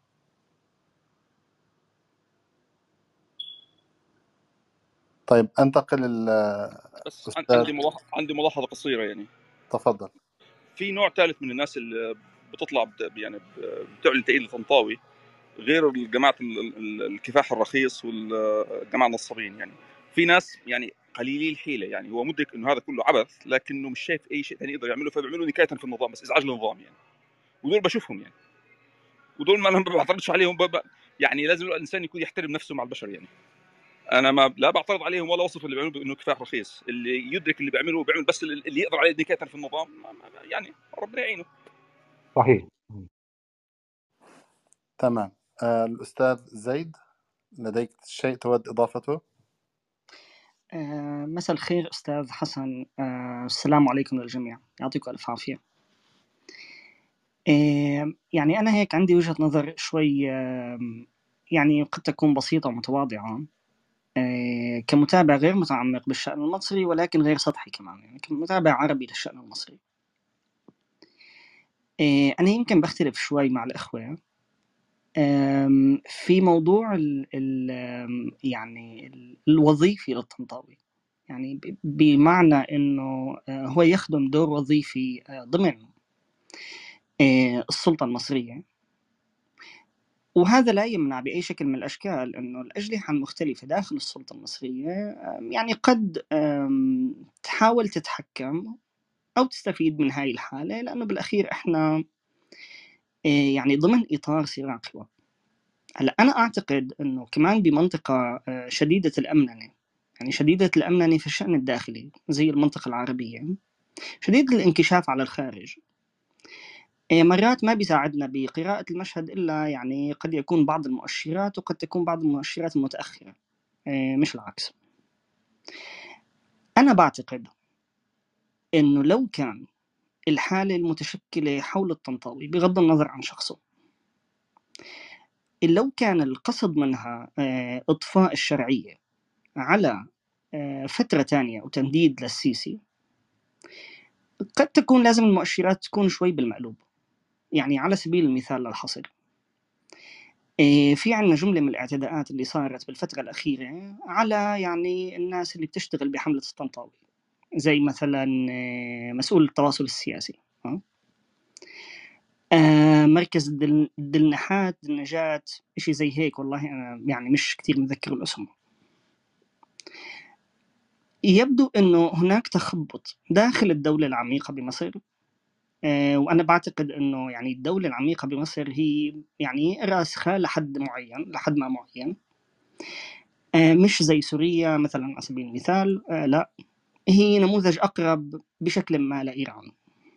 طيب انتقل ال- بس عن- أستاذ. عندي ملاحظه عندي ملاحظه قصيره يعني تفضل في نوع ثالث من الناس اللي بتطلع بت- يعني ب- بتعلن تأييد لطنطاوي غير الجماعه ال- ال- الكفاح الرخيص والجماعه النصابين يعني في ناس يعني قليلي الحيله يعني هو مدرك انه هذا كله عبث لكنه مش شايف اي شيء ثاني يقدر يعمله فبيعملوا نكايه في النظام بس ازعاج للنظام يعني ودول بشوفهم يعني ودول ما انا ما بعترضش عليهم ب... ب- يعني لازم الانسان يكون يحترم نفسه مع البشر يعني انا ما لا بعترض عليهم ولا وصف اللي بيعملوه انه كفاح رخيص اللي يدرك اللي بيعمله بيعمل بس اللي اللي يقدر عليه نكايه في النظام ما- ما- يعني ربنا يعينه صحيح تمام آه، الأستاذ زيد لديك شيء تود إضافته؟ آه، مساء الخير أستاذ حسن آه، السلام عليكم للجميع يعطيكم ألف عافية آه، يعني أنا هيك عندي وجهة نظر شوي آه، يعني قد تكون بسيطة ومتواضعة آه، كمتابع غير متعمق بالشأن المصري ولكن غير سطحي كمان يعني كمتابع عربي للشأن المصري آه، أنا يمكن بختلف شوي مع الإخوة آم، في موضوع ال ال آم، يعني ال- الوظيفي للطنطاوي يعني ب- بمعنى انه آه، هو يخدم دور وظيفي آه، ضمن آه، السلطة المصرية وهذا لا يمنع بأي شكل من الأشكال أنه الأجنحة المختلفة داخل السلطة المصرية آم، يعني قد آم، تحاول تتحكم أو تستفيد من هاي الحالة لأنه بالأخير إحنا آه، يعني ضمن إطار صراع قوى هلا أنا أعتقد أنه كمان بمنطقة آه، شديدة الأمننة يعني شديدة الأمننة في الشأن الداخلي زي المنطقة العربية شديد الانكشاف على الخارج إيه، مرات ما بيساعدنا بقراءة المشهد إلا يعني قد يكون بعض المؤشرات وقد تكون بعض المؤشرات المتأخرة إيه، مش العكس أنا بعتقد إنه لو كان الحالة المتشكلة حول الطنطاوي بغض النظر عن شخصه لو كان القصد منها آه، إطفاء الشرعية على آه، فترة تانية وتمديد للسيسي قد تكون لازم المؤشرات تكون شوي بالمقلوب يعني على سبيل المثال للحصر إيه، في عنا جملة من الاعتداءات اللي صارت بالفترة الأخيرة على يعني الناس اللي بتشتغل بحملة الطنطاوي زي مثلا إيه، مسؤول التواصل السياسي ها؟ آه، مركز الدل- الدلنحات النجاة إشي زي هيك والله أنا يعني مش كتير متذكر الاسم يبدو أنه هناك تخبط داخل الدولة العميقة بمصر آه، وأنا بعتقد أنه يعني الدولة العميقة بمصر هي يعني راسخة لحد معين لحد ما معين آه، مش زي سوريا مثلا على سبيل المثال آه، لا هي نموذج أقرب بشكل ما لإيران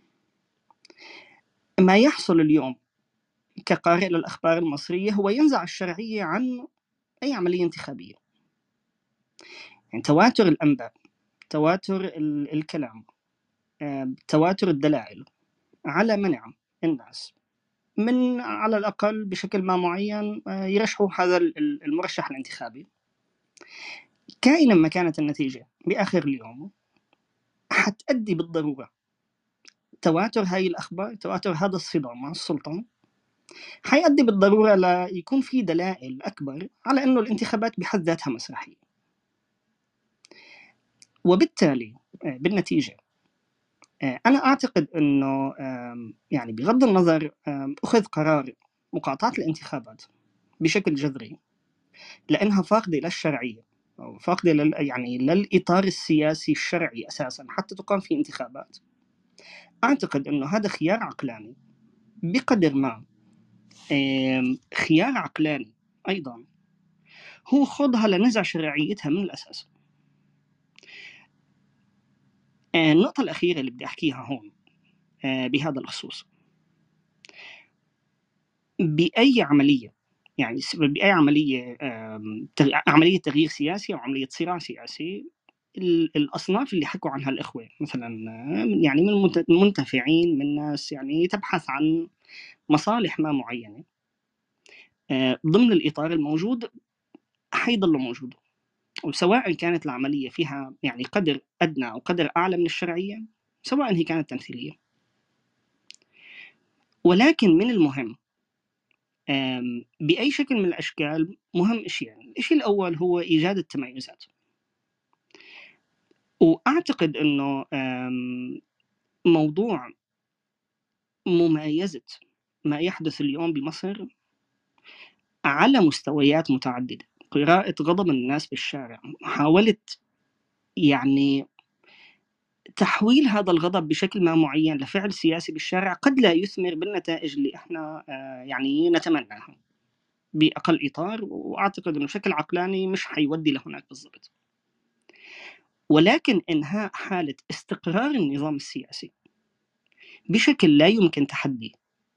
ما يحصل اليوم كقارئ للأخبار المصرية هو ينزع الشرعية عن أي عملية انتخابية يعني تواتر الأنباء تواتر ال- الكلام آه، تواتر الدلائل على منع الناس من على الأقل بشكل ما معين آه، يرشحوا هذا ال- ال- المرشح الانتخابي كائنا ما كانت النتيجة بآخر اليوم حتأدي بالضرورة تواتر هاي الأخبار تواتر هذا الصدام مع السلطة حيؤدي بالضرورة ليكون في دلائل أكبر على أنه الانتخابات بحد ذاتها مسرحية وبالتالي آه، بالنتيجة آه، أنا أعتقد أنه آم، يعني بغض النظر آم، أخذ قرار مقاطعة الانتخابات بشكل جذري لأنها فاقدة للشرعية أو فاقدة لل يعني للإطار السياسي الشرعي أساسا حتى تقام في انتخابات أعتقد أنه هذا خيار عقلاني بقدر ما آم، خيار عقلاني أيضا هو خوضها لنزع شرعيتها من الأساس آه، النقطة الأخيرة اللي بدي أحكيها هون آه، بهذا الخصوص بأي عملية يعني س- بأي عملية آم، تغ- عملية تغيير سياسي أو عملية صراع سياسي ال- الأصناف اللي حكوا عنها الإخوة مثلا آه، يعني من المنت- المنتفعين من ناس يعني تبحث عن مصالح ما معينة آه، ضمن الإطار الموجود حيضلوا موجود وسواء كانت العملية فيها يعني قدر أدنى أو قدر أعلى من الشرعية سواء هي كانت تمثيلية ولكن من المهم آم، بأي شكل من الأشكال مهم إشياء الإشي الأول هو إيجاد التميزات وأعتقد إنه آم، موضوع ممايزة ما يحدث اليوم بمصر على مستويات متعددة قراءة غضب الناس بالشارع محاولة يعني تحويل هذا الغضب بشكل ما معين لفعل سياسي بالشارع قد لا يثمر بالنتائج اللي احنا آه، يعني نتمناها بأقل إطار وأعتقد أنه بشكل عقلاني مش حيودي لهناك بالضبط ولكن إنهاء حالة استقرار النظام السياسي بشكل لا يمكن تحديه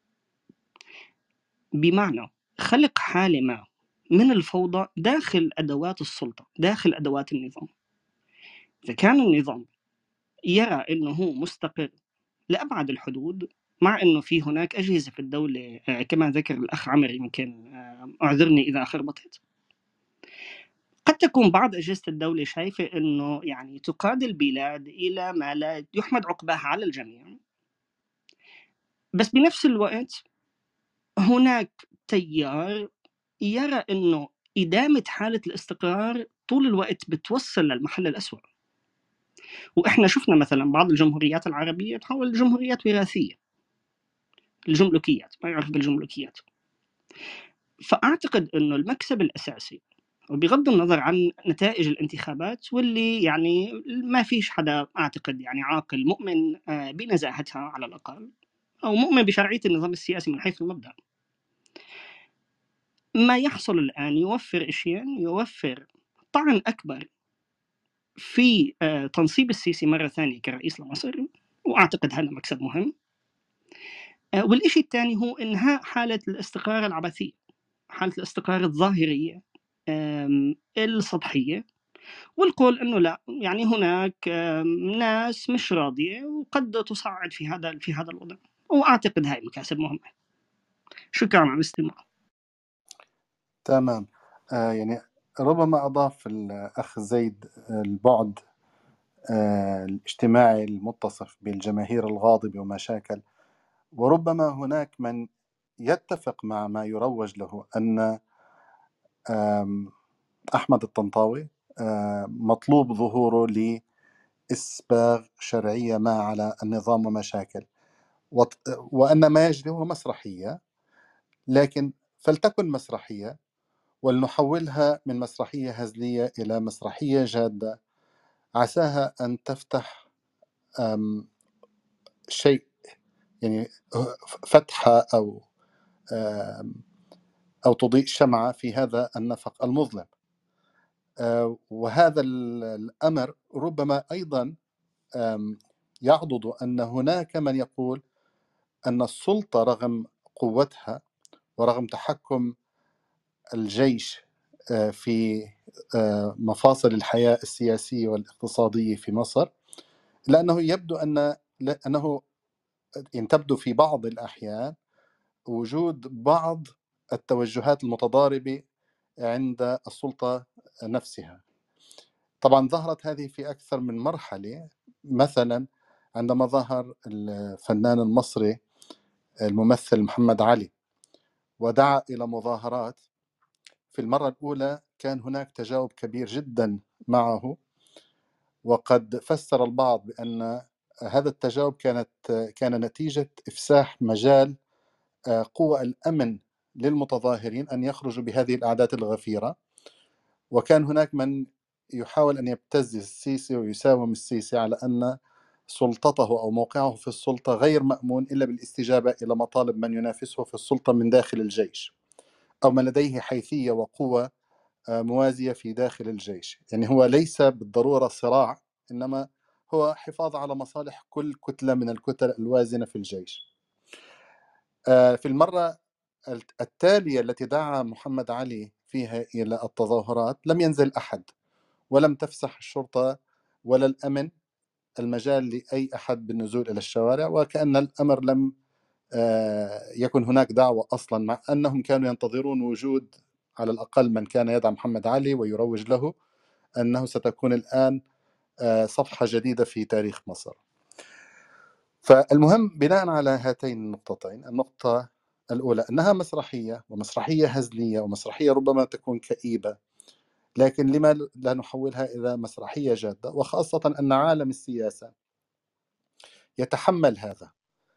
بمعنى خلق حالة ما من الفوضى داخل أدوات السلطة داخل أدوات النظام إذا كان النظام يرى أنه هو مستقر لأبعد الحدود مع أنه في هناك أجهزة في الدولة آه، كما ذكر الأخ عمر يمكن آه، أعذرني إذا خربطت قد تكون بعض أجهزة الدولة شايفة أنه يعني تقاد البلاد إلى ما لا يحمد عقباه على الجميع بس بنفس الوقت هناك تيار يرى أنه إدامة حالة الاستقرار طول الوقت بتوصل للمحل الأسوأ وإحنا شفنا مثلا بعض الجمهوريات العربية تحول لجمهوريات وراثية الجملكيات ما يعرف بالجملكيات فأعتقد أنه المكسب الأساسي وبغض النظر عن نتائج الانتخابات واللي يعني ما فيش حدا أعتقد يعني عاقل مؤمن آه، بنزاهتها على الأقل أو مؤمن بشرعية النظام السياسي من حيث المبدأ ما يحصل الآن يوفر أشياء يوفر طعن أكبر في آه، تنصيب السيسي مرة ثانية كرئيس لمصر وأعتقد هذا مكسب مهم آه، والإشي الثاني هو إنهاء حالة الاستقرار العبثية حالة الاستقرار الظاهرية آم، السطحية والقول انه لا يعني هناك آم، ناس مش راضيه وقد تصعد في هذا في هذا الوضع واعتقد هاي مكاسب مهمه شكرا على الاستماع تمام آه يعني ربما أضاف الأخ زيد البعد آه الاجتماعي المتصف بالجماهير الغاضبة وما شاكل وربما هناك من يتفق مع ما يروج له أن آم، أحمد الطنطاوي آه، مطلوب ظهوره لإسباغ شرعية ما على النظام ومشاكل وط- وأن ما يجري هو مسرحية لكن فلتكن مسرحية ولنحولها من مسرحية هزلية إلى مسرحية جادة عساها أن تفتح آم، شيء يعني فتحة أو آم، أو تضيء شمعة في هذا النفق المظلم آه، وهذا ال- الأمر ربما أيضا آم، يعضد أن هناك من يقول أن السلطة رغم قوتها ورغم تحكم الجيش آه، في آه، مفاصل الحياة السياسية والاقتصادية في مصر لأنه يبدو أن أنه إن تبدو في بعض الأحيان وجود بعض التوجهات المتضاربة عند السلطة نفسها طبعا ظهرت هذه في أكثر من مرحلة مثلا عندما ظهر الفنان المصري الممثل محمد علي ودعا إلى مظاهرات في المرة الأولى كان هناك تجاوب كبير جدا معه وقد فسر البعض بأن هذا التجاوب كانت كان نتيجة إفساح مجال آه، قوى الأمن للمتظاهرين أن يخرجوا بهذه الأعداد الغفيرة وكان هناك من يحاول أن يبتز السيسي ويساوم السيسي على أن سلطته أو موقعه في السلطة غير مأمون إلا بالاستجابة إلى مطالب من ينافسه في السلطة من داخل الجيش أو من لديه حيثية وقوة آه، موازية في داخل الجيش يعني هو ليس بالضرورة صراع إنما هو حفاظ على مصالح كل كتلة من الكتل الوازنة في الجيش آه، في المرة التالية التي دعا محمد علي فيها إلى التظاهرات لم ينزل أحد ولم تفسح الشرطة ولا الأمن المجال لأي أحد بالنزول إلى الشوارع وكأن الأمر لم آه، يكن هناك دعوة أصلا مع أنهم كانوا ينتظرون وجود على الأقل من كان يدعم محمد علي ويروج له أنه ستكون الآن آه، صفحة جديدة في تاريخ مصر فالمهم بناء على هاتين النقطتين النقطة الأولى أنها مسرحية ومسرحية هزلية ومسرحية ربما تكون كئيبة لكن لما لا نحولها إلى مسرحية جادة وخاصة أن عالم السياسة يتحمل هذا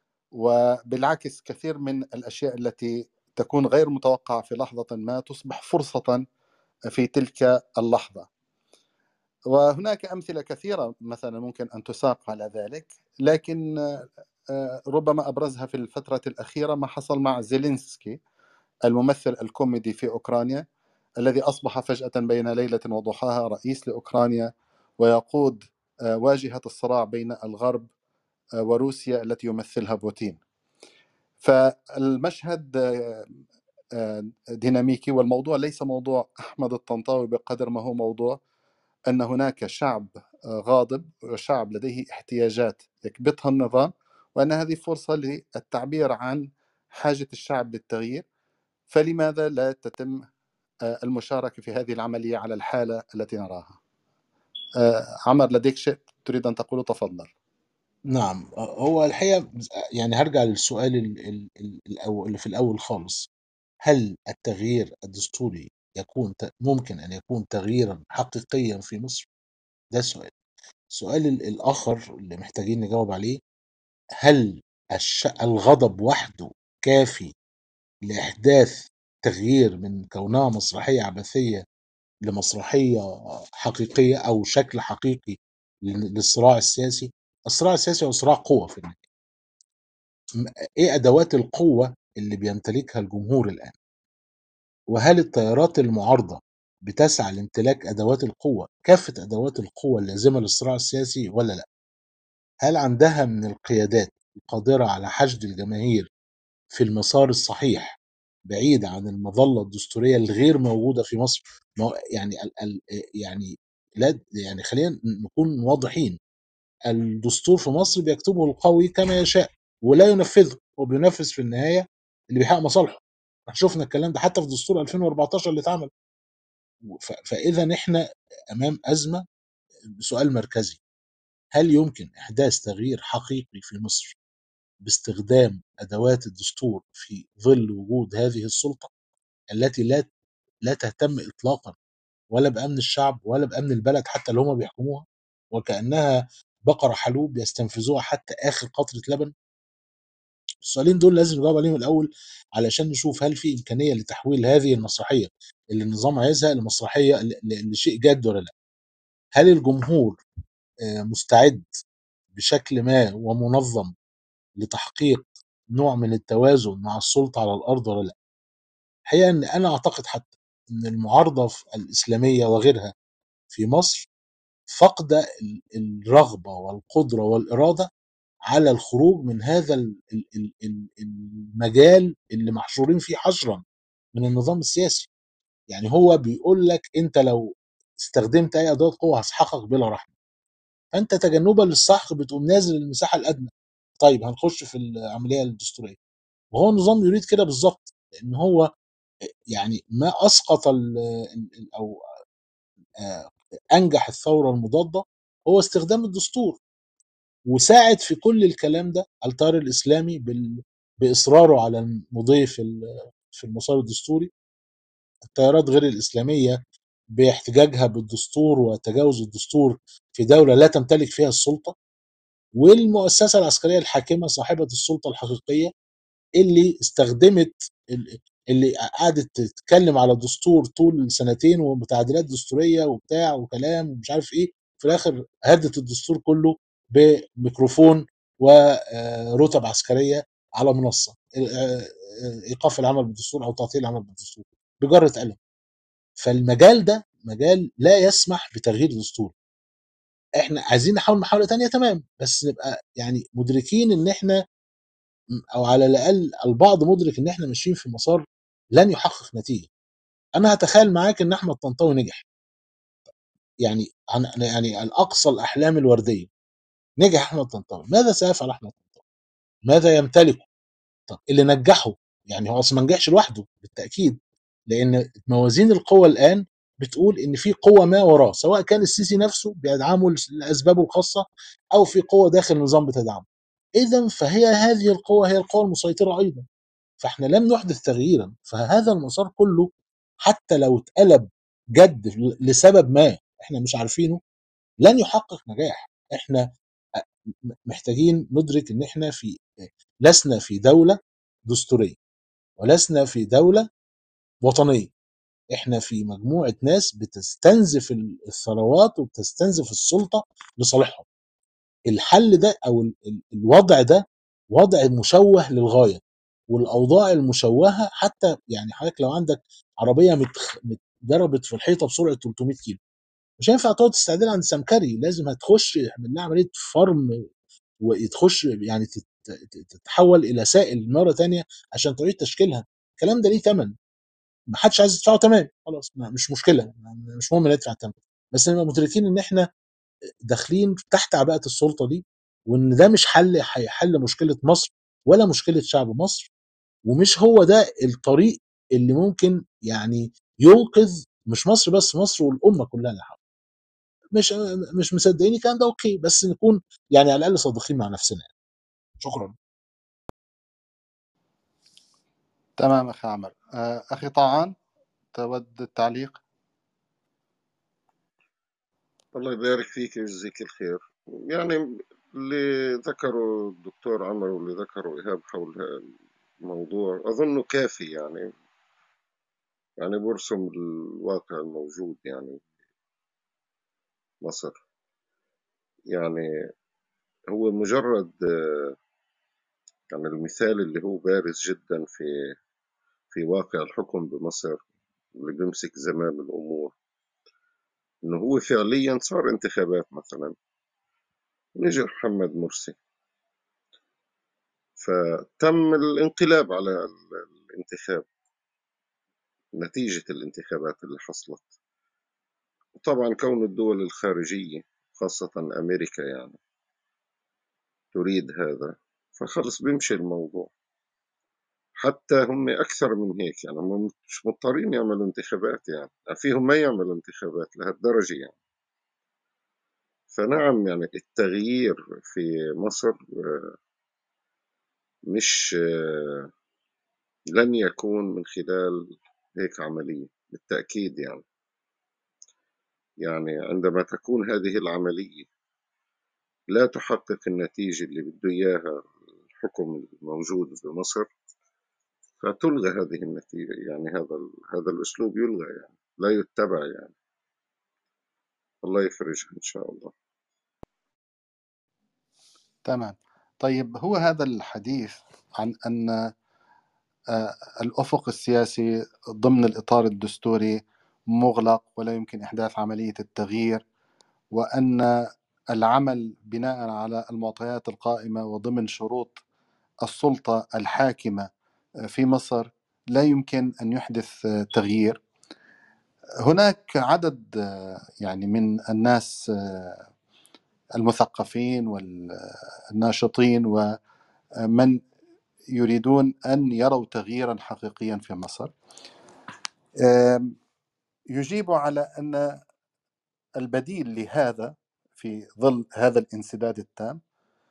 وبالعكس كثير من الأشياء التي تكون غير متوقعة في لحظة ما تصبح فرصة في تلك اللحظة وهناك أمثلة كثيرة مثلا ممكن أن تساق على ذلك لكن آه، ربما أبرزها في الفترة الأخيرة ما حصل مع زيلينسكي الممثل الكوميدي في أوكرانيا الذي أصبح فجأة بين ليلة وضحاها رئيس لأوكرانيا ويقود آه، واجهة الصراع بين الغرب آه، وروسيا التي يمثلها بوتين فالمشهد ديناميكي والموضوع ليس موضوع أحمد الطنطاوي بقدر ما هو موضوع أن هناك شعب آه، غاضب وشعب لديه احتياجات يكبتها النظام وأن هذه فرصة للتعبير عن حاجة الشعب للتغيير فلماذا لا تتم آه، المشاركة في هذه العملية على الحالة التي نراها آه، عمر لديك شيء تريد أن تقوله تفضل نعم هو الحقيقة يعني هرجع للسؤال ال- ال- ال- الأول- اللي في الأول خالص هل التغيير الدستوري يكون ت- ممكن أن يكون تغييرا حقيقيا في مصر؟ ده سؤال السؤال ال- الآخر اللي محتاجين نجاوب عليه هل الش... الغضب وحده كافي لإحداث تغيير من كونها مسرحية عبثية لمسرحية حقيقية أو شكل حقيقي لل- للصراع السياسي الصراع السياسي هو صراع قوة في النهاية م- إيه أدوات القوة اللي بيمتلكها الجمهور الآن وهل التيارات المعارضة بتسعى لامتلاك أدوات القوة كافة أدوات القوة اللازمة للصراع السياسي ولا لا هل عندها من القيادات القادرة على حشد الجماهير في المسار الصحيح بعيد عن المظلة الدستورية الغير موجودة في مصر ما هو- يعني ال ال يعني لا يعني خلينا نكون واضحين الدستور في مصر بيكتبه القوي كما يشاء ولا ينفذه وبينفذ في النهاية اللي بيحقق مصالحه احنا شفنا الكلام ده حتى في دستور 2014 اللي اتعمل ف- فاذا احنا امام ازمه بسؤال مركزي هل يمكن احداث تغيير حقيقي في مصر باستخدام ادوات الدستور في ظل وجود هذه السلطه التي لا لا تهتم اطلاقا ولا بامن الشعب ولا بامن البلد حتى اللي هم بيحكموها وكانها بقره حلوب يستنفذوها حتى اخر قطره لبن السؤالين دول لازم نجاوب عليهم الاول علشان نشوف هل في امكانيه لتحويل هذه المسرحيه اللي النظام عايزها لمسرحيه ل- ل- لشيء جاد ولا لا هل الجمهور آه، مستعد بشكل ما ومنظم لتحقيق نوع من التوازن مع السلطه على الارض ولا لا الحقيقه ان انا اعتقد حتى ان المعارضه في- الاسلاميه وغيرها في مصر فاقده ال- الرغبه والقدره والاراده على الخروج من هذا ال- ال- ال- ال- المجال اللي محشورين فيه حشرا من النظام السياسي يعني هو بيقول لك انت لو استخدمت اي اداه قوه هسحقك بلا رحمه فانت تجنبا للسحق بتقوم نازل المساحه الادنى طيب هنخش في العمليه الدستوريه وهو النظام يريد كده بالظبط لان هو يعني ما اسقط ال ال- او آه، انجح الثوره المضاده هو استخدام الدستور وساعد في كل الكلام ده التيار الاسلامي بال... باصراره على المضي في ال- في المسار الدستوري التيارات غير الاسلاميه باحتجاجها بالدستور وتجاوز الدستور في دوله لا تمتلك فيها السلطه والمؤسسه العسكريه الحاكمه صاحبه السلطه الحقيقيه اللي استخدمت ال- اللي قعدت تتكلم على الدستور طول سنتين وتعديلات دستوريه وبتاع وكلام ومش عارف ايه في الاخر هدت الدستور كله بميكروفون ورتب عسكريه على منصه آه، آه، ايقاف العمل بالدستور او تعطيل العمل بالدستور بجره قلم فالمجال ده مجال لا يسمح بتغيير دستور احنا عايزين نحاول محاوله تانية تمام بس نبقى يعني مدركين ان احنا او على الاقل البعض مدرك ان احنا ماشيين في مسار لن يحقق نتيجه انا هتخيل معاك ان احمد طنطاوي نجح يعني عن يعني الاقصى الاحلام الورديه نجح احمد طنطاوي ماذا سيفعل احمد طنطاوي ماذا يمتلكه طب اللي نجحه يعني هو اصلا ما نجحش لوحده بالتاكيد لان موازين القوى الان بتقول ان في قوه ما وراه سواء كان السيسي نفسه بيدعمه لاسبابه الخاصه او في قوه داخل النظام بتدعمه اذا فهي هذه القوه هي القوه المسيطره ايضا فاحنا لم نحدث تغييرا فهذا المسار كله حتى لو اتقلب جد لسبب ما احنا مش عارفينه لن يحقق نجاح احنا محتاجين ندرك ان احنا في لسنا في دوله دستوريه ولسنا في دوله وطنيه احنا في مجموعه ناس بتستنزف الثروات وبتستنزف السلطه لصالحهم الحل ده او ال- ال- الوضع ده وضع مشوه للغايه والاوضاع المشوهه حتى يعني حضرتك لو عندك عربيه متخ... ضربت في الحيطه بسرعه 300 كيلو مش هينفع تقعد تستعدلها عند سمكري لازم هتخش يعمل لها عمليه فرم وتخش يعني تت- تت- تتحول الى سائل مره تانية عشان تعيد تشكيلها الكلام ده ليه ثمن ما حدش عايز يدفعه تمام خلاص ما- مش مشكله مش مهم ندفع الثمن بس نبقى مدركين ان احنا داخلين تحت عباءه السلطه دي وان ده مش حل هيحل مشكله مصر ولا مشكله شعب مصر ومش هو ده الطريق اللي ممكن يعني ينقذ مش مصر بس مصر والامه كلها اللي حواليها. مش مش مصدقين الكلام ده اوكي بس نكون يعني على الاقل صادقين مع نفسنا يعني. شكرا تمام أخي عمر آه، أخي طعان تود التعليق الله يبارك فيك ويجزيك الخير يعني اللي ذكره الدكتور عمر واللي ذكره إيهاب حول الموضوع أظنه كافي يعني يعني برسم الواقع الموجود يعني مصر يعني هو مجرد آه، يعني المثال اللي هو بارز جدا في في واقع الحكم بمصر اللي بيمسك زمام الأمور إنه هو فعليا صار انتخابات مثلا نجح محمد مرسي فتم الانقلاب على ال- الانتخاب نتيجة الانتخابات اللي حصلت وطبعا كون الدول الخارجية خاصة أمريكا يعني تريد هذا فخلص بيمشي الموضوع حتى هم أكثر من هيك يعني هم مش مضطرين يعملوا انتخابات يعني, يعني فيهم ما يعملوا انتخابات لهالدرجة يعني فنعم يعني التغيير في مصر آه، مش آه، لن يكون من خلال هيك عملية بالتأكيد يعني يعني عندما تكون هذه العملية لا تحقق النتيجة اللي بده إياها الحكم الموجود بمصر فتلغى هذه النتيجة يعني هذا ال- هذا الأسلوب يلغى يعني لا يتبع يعني الله يفرجها إن شاء الله تمام طيب هو هذا الحديث عن أن آه، الأفق السياسي ضمن الإطار الدستوري مغلق ولا يمكن إحداث عملية التغيير وأن العمل بناء على المعطيات القائمة وضمن شروط السلطة الحاكمة في مصر لا يمكن أن يحدث تغيير هناك عدد يعني من الناس المثقفين والناشطين ومن يريدون أن يروا تغييرا حقيقيا في مصر يجيب على أن البديل لهذا في ظل هذا الانسداد التام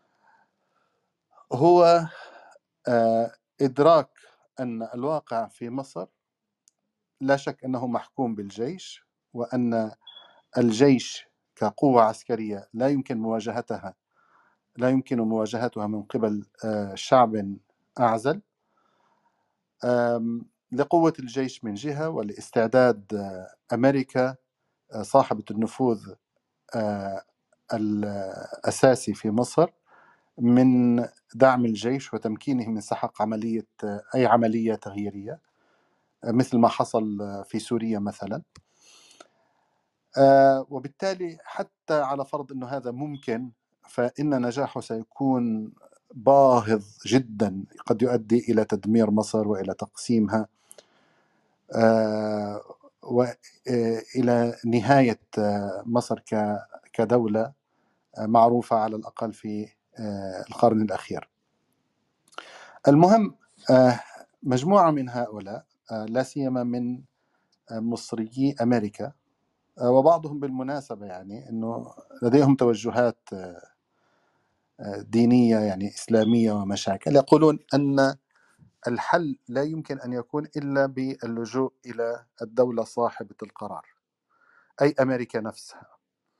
هو آه، إدراك أن الواقع في مصر لا شك أنه محكوم بالجيش وأن الجيش كقوة عسكرية لا يمكن مواجهتها لا يمكن مواجهتها من قبل آه، شعب أعزل آم، لقوة الجيش من جهة ولاستعداد آه، أمريكا آه، صاحبة النفوذ آه، الأساسي في مصر من دعم الجيش وتمكينه من سحق عملية آه، أي عملية تغييرية آه، مثل ما حصل آه، في سوريا مثلا آه، وبالتالي حتى على فرض أنه هذا ممكن فإن نجاحه سيكون باهظ جدا قد يؤدي إلى تدمير مصر وإلى تقسيمها آه، وإلى نهاية آه، مصر ك- كدولة آه، معروفة على الأقل في آه، القرن الأخير المهم آه، مجموعة من هؤلاء آه، لا سيما من آه، مصريي أمريكا آه، وبعضهم بالمناسبة يعني أنه لديهم توجهات آه، آه، دينية يعني إسلامية ومشاكل يقولون أن الحل لا يمكن أن يكون إلا باللجوء إلى الدولة صاحبة القرار أي أمريكا نفسها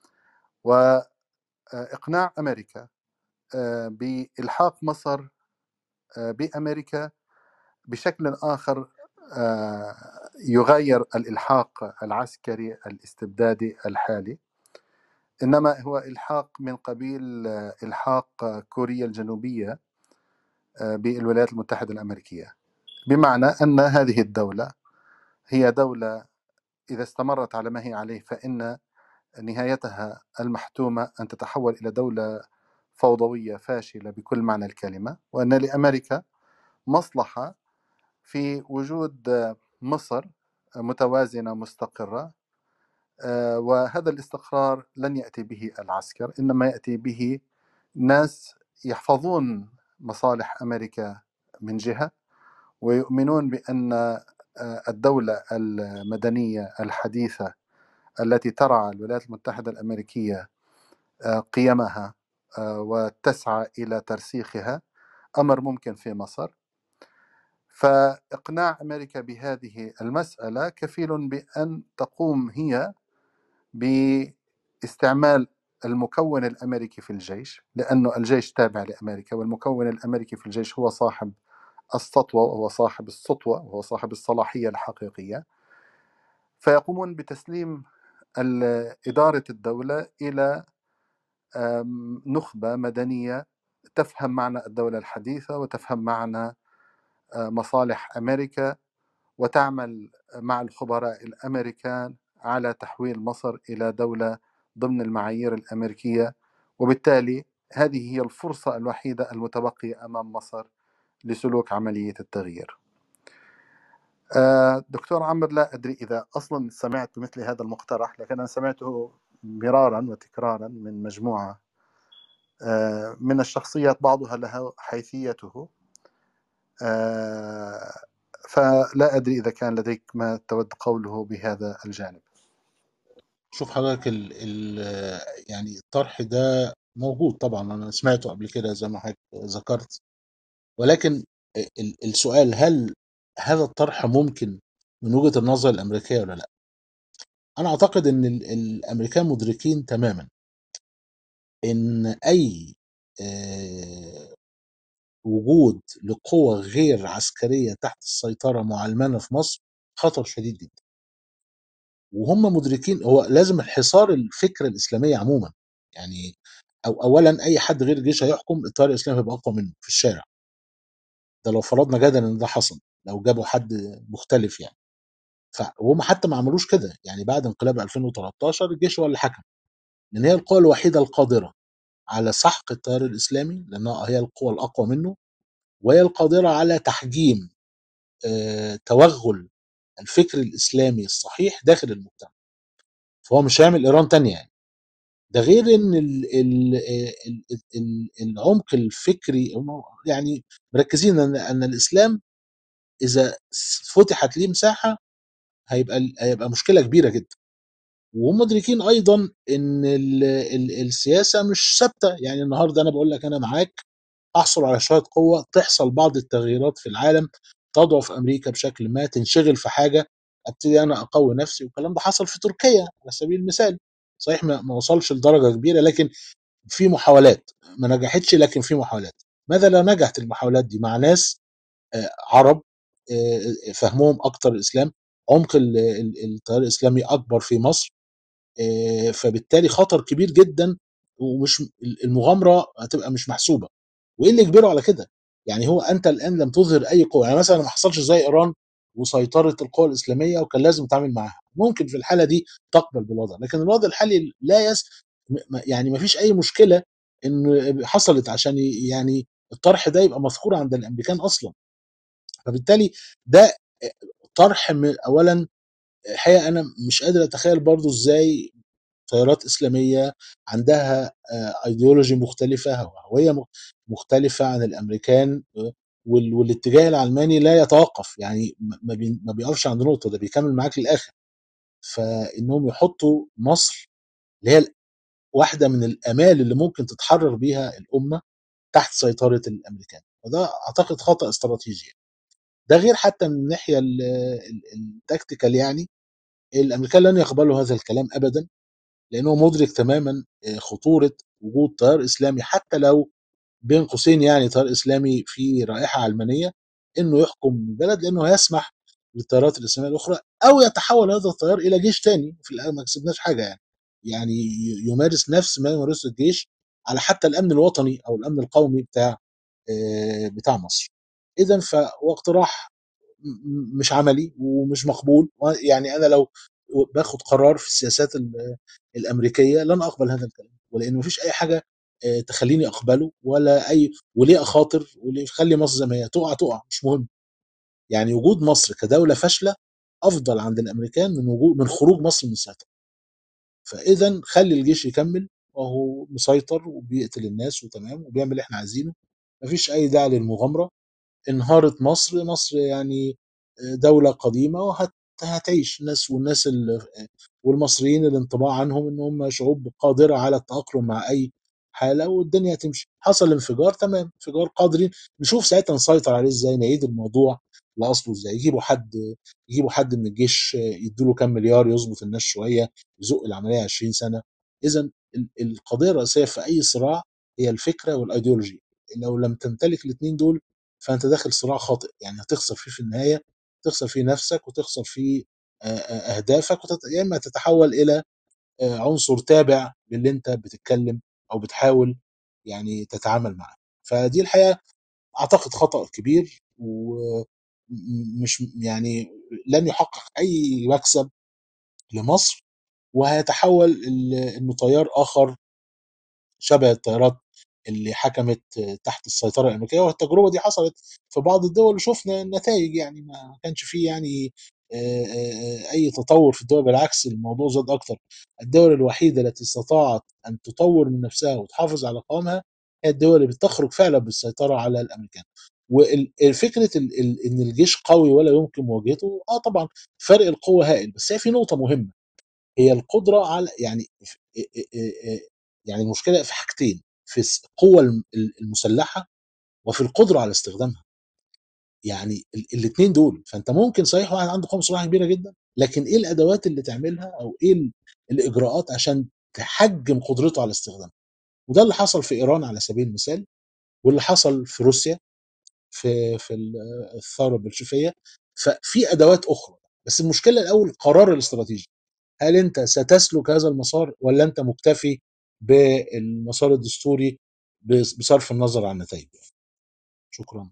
وإقناع أمريكا آه، بإلحاق مصر آه، بأمريكا بشكل آخر آه، يغير الإلحاق العسكري الاستبدادي الحالي إنما هو إلحاق من قبيل آه، إلحاق كوريا الجنوبية آه، بالولايات المتحدة الأمريكية بمعنى أن هذه الدولة هي دولة إذا استمرت على ما هي عليه فإن نهايتها المحتومة أن تتحول إلى دولة فوضوية فاشلة بكل معنى الكلمة وأن لأمريكا مصلحة في وجود مصر متوازنة مستقرة آه، وهذا الاستقرار لن يأتي به العسكر إنما يأتي به ناس يحفظون مصالح أمريكا من جهة ويؤمنون بأن آه، الدولة المدنية الحديثة التي ترعى الولايات المتحدة الأمريكية آه، قيمها آه، وتسعى إلى ترسيخها أمر ممكن في مصر فإقناع أمريكا بهذه المسألة كفيل بأن تقوم هي باستعمال المكون الأمريكي في الجيش لأنه الجيش تابع لأمريكا والمكون الأمريكي في الجيش هو صاحب السطوة وهو صاحب السطوة وهو صاحب الصلاحية الحقيقية فيقومون بتسليم ال- إدارة الدولة إلى آم، نخبة مدنية تفهم معنى الدولة الحديثة وتفهم معنى آه، مصالح أمريكا وتعمل مع الخبراء الأمريكان على تحويل مصر إلى دولة ضمن المعايير الأمريكية وبالتالي هذه هي الفرصة الوحيدة المتبقية أمام مصر لسلوك عملية التغيير آه، دكتور عمرو لا أدري إذا أصلا سمعت بمثل هذا المقترح لكن أنا سمعته مرارا وتكرارا من مجموعة آه، من الشخصيات بعضها لها حيثيته آه، فلا أدري إذا كان لديك ما تود قوله بهذا الجانب شوف حضرتك ال ال يعني الطرح ده موجود طبعا انا سمعته قبل كده زي ما حضرتك ذكرت ولكن ال- السؤال هل هذا الطرح ممكن من وجهة النظر الامريكيه ولا لا؟ انا اعتقد ان ال- الامريكان مدركين تماما ان اي آه، وجود لقوة غير عسكرية تحت السيطرة معلمانة في مصر خطر شديد جدا وهم مدركين هو لازم الحصار الفكرة الإسلامية عموما يعني أو أولا أي حد غير الجيش هيحكم التيار الإسلامي هيبقى أقوى منه في الشارع ده لو فرضنا جدلا إن ده حصل لو جابوا حد مختلف يعني فهم حتى ما عملوش كده يعني بعد انقلاب 2013 الجيش هو اللي حكم لأن هي القوة الوحيدة القادرة على سحق التيار الإسلامي لأنها هي القوة الأقوى منه وهي القادرة على تحجيم آه، توغل الفكر الاسلامي الصحيح داخل المجتمع فهو مش هيعمل ايران تانية يعني ده غير ان ال ال ال ال العمق الفكري هم يعني مركزين ان ان الاسلام اذا فتحت ليه مساحه هيبقى هيبقى مشكله كبيره جدا وهم مدركين ايضا ان ال ال السياسه مش ثابته يعني النهارده انا بقول لك انا معاك احصل على شويه قوه تحصل بعض التغييرات في العالم تضعف امريكا بشكل ما تنشغل في حاجه ابتدي انا اقوي نفسي والكلام ده حصل في تركيا على سبيل المثال صحيح ما ما وصلش لدرجه كبيره لكن في محاولات ما نجحتش لكن في محاولات ماذا لو نجحت المحاولات دي مع ناس آه، عرب آه، فهمهم اكتر الاسلام عمق ال- ال- التيار الاسلامي اكبر في مصر آه، فبالتالي خطر كبير جدا ومش المغامره هتبقى مش محسوبه وايه اللي يجبره على كده يعني هو انت الان لم تظهر اي قوه يعني مثلا ما حصلش زي ايران وسيطرت القوى الاسلاميه وكان لازم تتعامل معاها ممكن في الحاله دي تقبل بالوضع لكن الوضع الحالي لا يس م- يعني ما فيش اي مشكله ان حصلت عشان ي- يعني الطرح ده يبقى مذكور عند الامريكان اصلا فبالتالي ده طرح من اولا الحقيقه انا مش قادر اتخيل برضو ازاي تيارات اسلاميه عندها ايديولوجي مختلفه او هويه مخ- مختلفه عن الامريكان آه، وال- والاتجاه العلماني لا يتوقف يعني ما ما بي- ما بيقفش عند نقطه ده بيكمل معاك للاخر فانهم يحطوا مصر اللي هي واحده من الامال اللي ممكن تتحرر بيها الامه تحت سيطره الامريكان وده اعتقد خطا استراتيجي ده غير حتى من الناحيه ال- ال- التكتيكال يعني الامريكان لن يقبلوا هذا الكلام ابدا لانه مدرك تماما آه، خطوره وجود تيار اسلامي حتى لو بين قوسين يعني تيار اسلامي في رائحه علمانيه انه يحكم البلد لانه هيسمح للتيارات الاسلاميه الاخرى او يتحول هذا التيار الى جيش تاني في الاخر ما كسبناش حاجه يعني يعني ي- يمارس نفس ما يمارسه الجيش على حتى الامن الوطني او الامن القومي بتاع آه، بتاع مصر اذا فهو اقتراح م- م- مش عملي ومش مقبول يعني انا لو باخد قرار في السياسات ال- الامريكيه لن اقبل هذا الكلام ولان مفيش اي حاجه آه، تخليني اقبله ولا اي وليه اخاطر وليه يخلي مصر زي ما هي تقع تقع مش مهم يعني وجود مصر كدوله فاشله افضل عند الامريكان من وجود من خروج مصر من السيطره فاذا خلي الجيش يكمل وهو مسيطر وبيقتل الناس وتمام وبيعمل اللي احنا عايزينه مفيش اي داعي للمغامره انهارت مصر مصر يعني دولة قديمة وهتعيش الناس والناس ال- والمصريين الانطباع عنهم ان هم شعوب قادرة على التأقلم مع اي حالة والدنيا تمشي حصل انفجار تمام انفجار قادرين نشوف ساعتها نسيطر عليه ازاي نعيد الموضوع لاصله ازاي يجيبوا حد يجيبوا حد من الجيش يدوا له كام مليار يظبط الناس شوية يزق العملية 20 سنة اذا ال- القضية الرئيسية في اي صراع هي الفكرة والايديولوجي لو لم تمتلك الاثنين دول فانت داخل صراع خاطئ يعني هتخسر فيه في النهايه تخسر فيه نفسك وتخسر فيه آه، آه، اهدافك وتت... يا اما تتحول الى آه، عنصر تابع للي انت بتتكلم او بتحاول يعني تتعامل معاه فدي الحقيقه اعتقد خطا كبير ومش يعني لن يحقق اي مكسب لمصر وهيتحول ال- انه تيار اخر شبه التيارات اللي حكمت تحت السيطره الامريكيه والتجربه دي حصلت في بعض الدول وشفنا النتائج يعني ما كانش فيه يعني آه، آه، اي تطور في الدول بالعكس الموضوع زاد اكتر الدول الوحيده التي استطاعت ان تطور من نفسها وتحافظ على قوامها هي الدول اللي بتخرج فعلا بالسيطره على الامريكان وفكره ان الجيش قوي ولا يمكن مواجهته اه طبعا فرق القوه هائل بس هي في نقطه مهمه هي القدره على يعني يعني المشكله في حاجتين في القوه الم- المسلحه وفي القدره على استخدامها يعني الاثنين دول فانت ممكن صحيح واحد عنده قوه مسلحه كبيره جدا لكن ايه الادوات اللي تعملها او ايه ال- الاجراءات عشان تحجم قدرته على استخدامها وده اللي حصل في ايران على سبيل المثال واللي حصل في روسيا في في ال- الثوره البلشفيه ففي ادوات اخرى بس المشكله الاول القرار الاستراتيجي هل انت ستسلك هذا المسار ولا انت مكتفي بالمسار الدستوري بص- بصرف النظر عن النتائج شكرا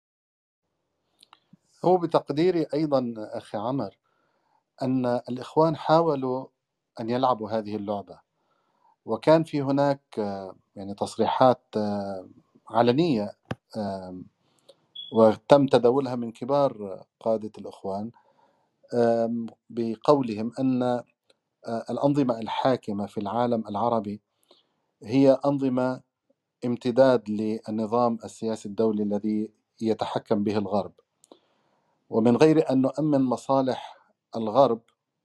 هو بتقديري أيضا أخي عمر أن الإخوان حاولوا أن يلعبوا هذه اللعبة وكان في هناك آه، يعني تصريحات آه، علنية آم، وتم تداولها من كبار قادة الإخوان آم، بقولهم أن آه، الأنظمة الحاكمة في العالم العربي هي أنظمة امتداد للنظام السياسي الدولي الذي يتحكم به الغرب ومن غير أن نؤمن مصالح الغرب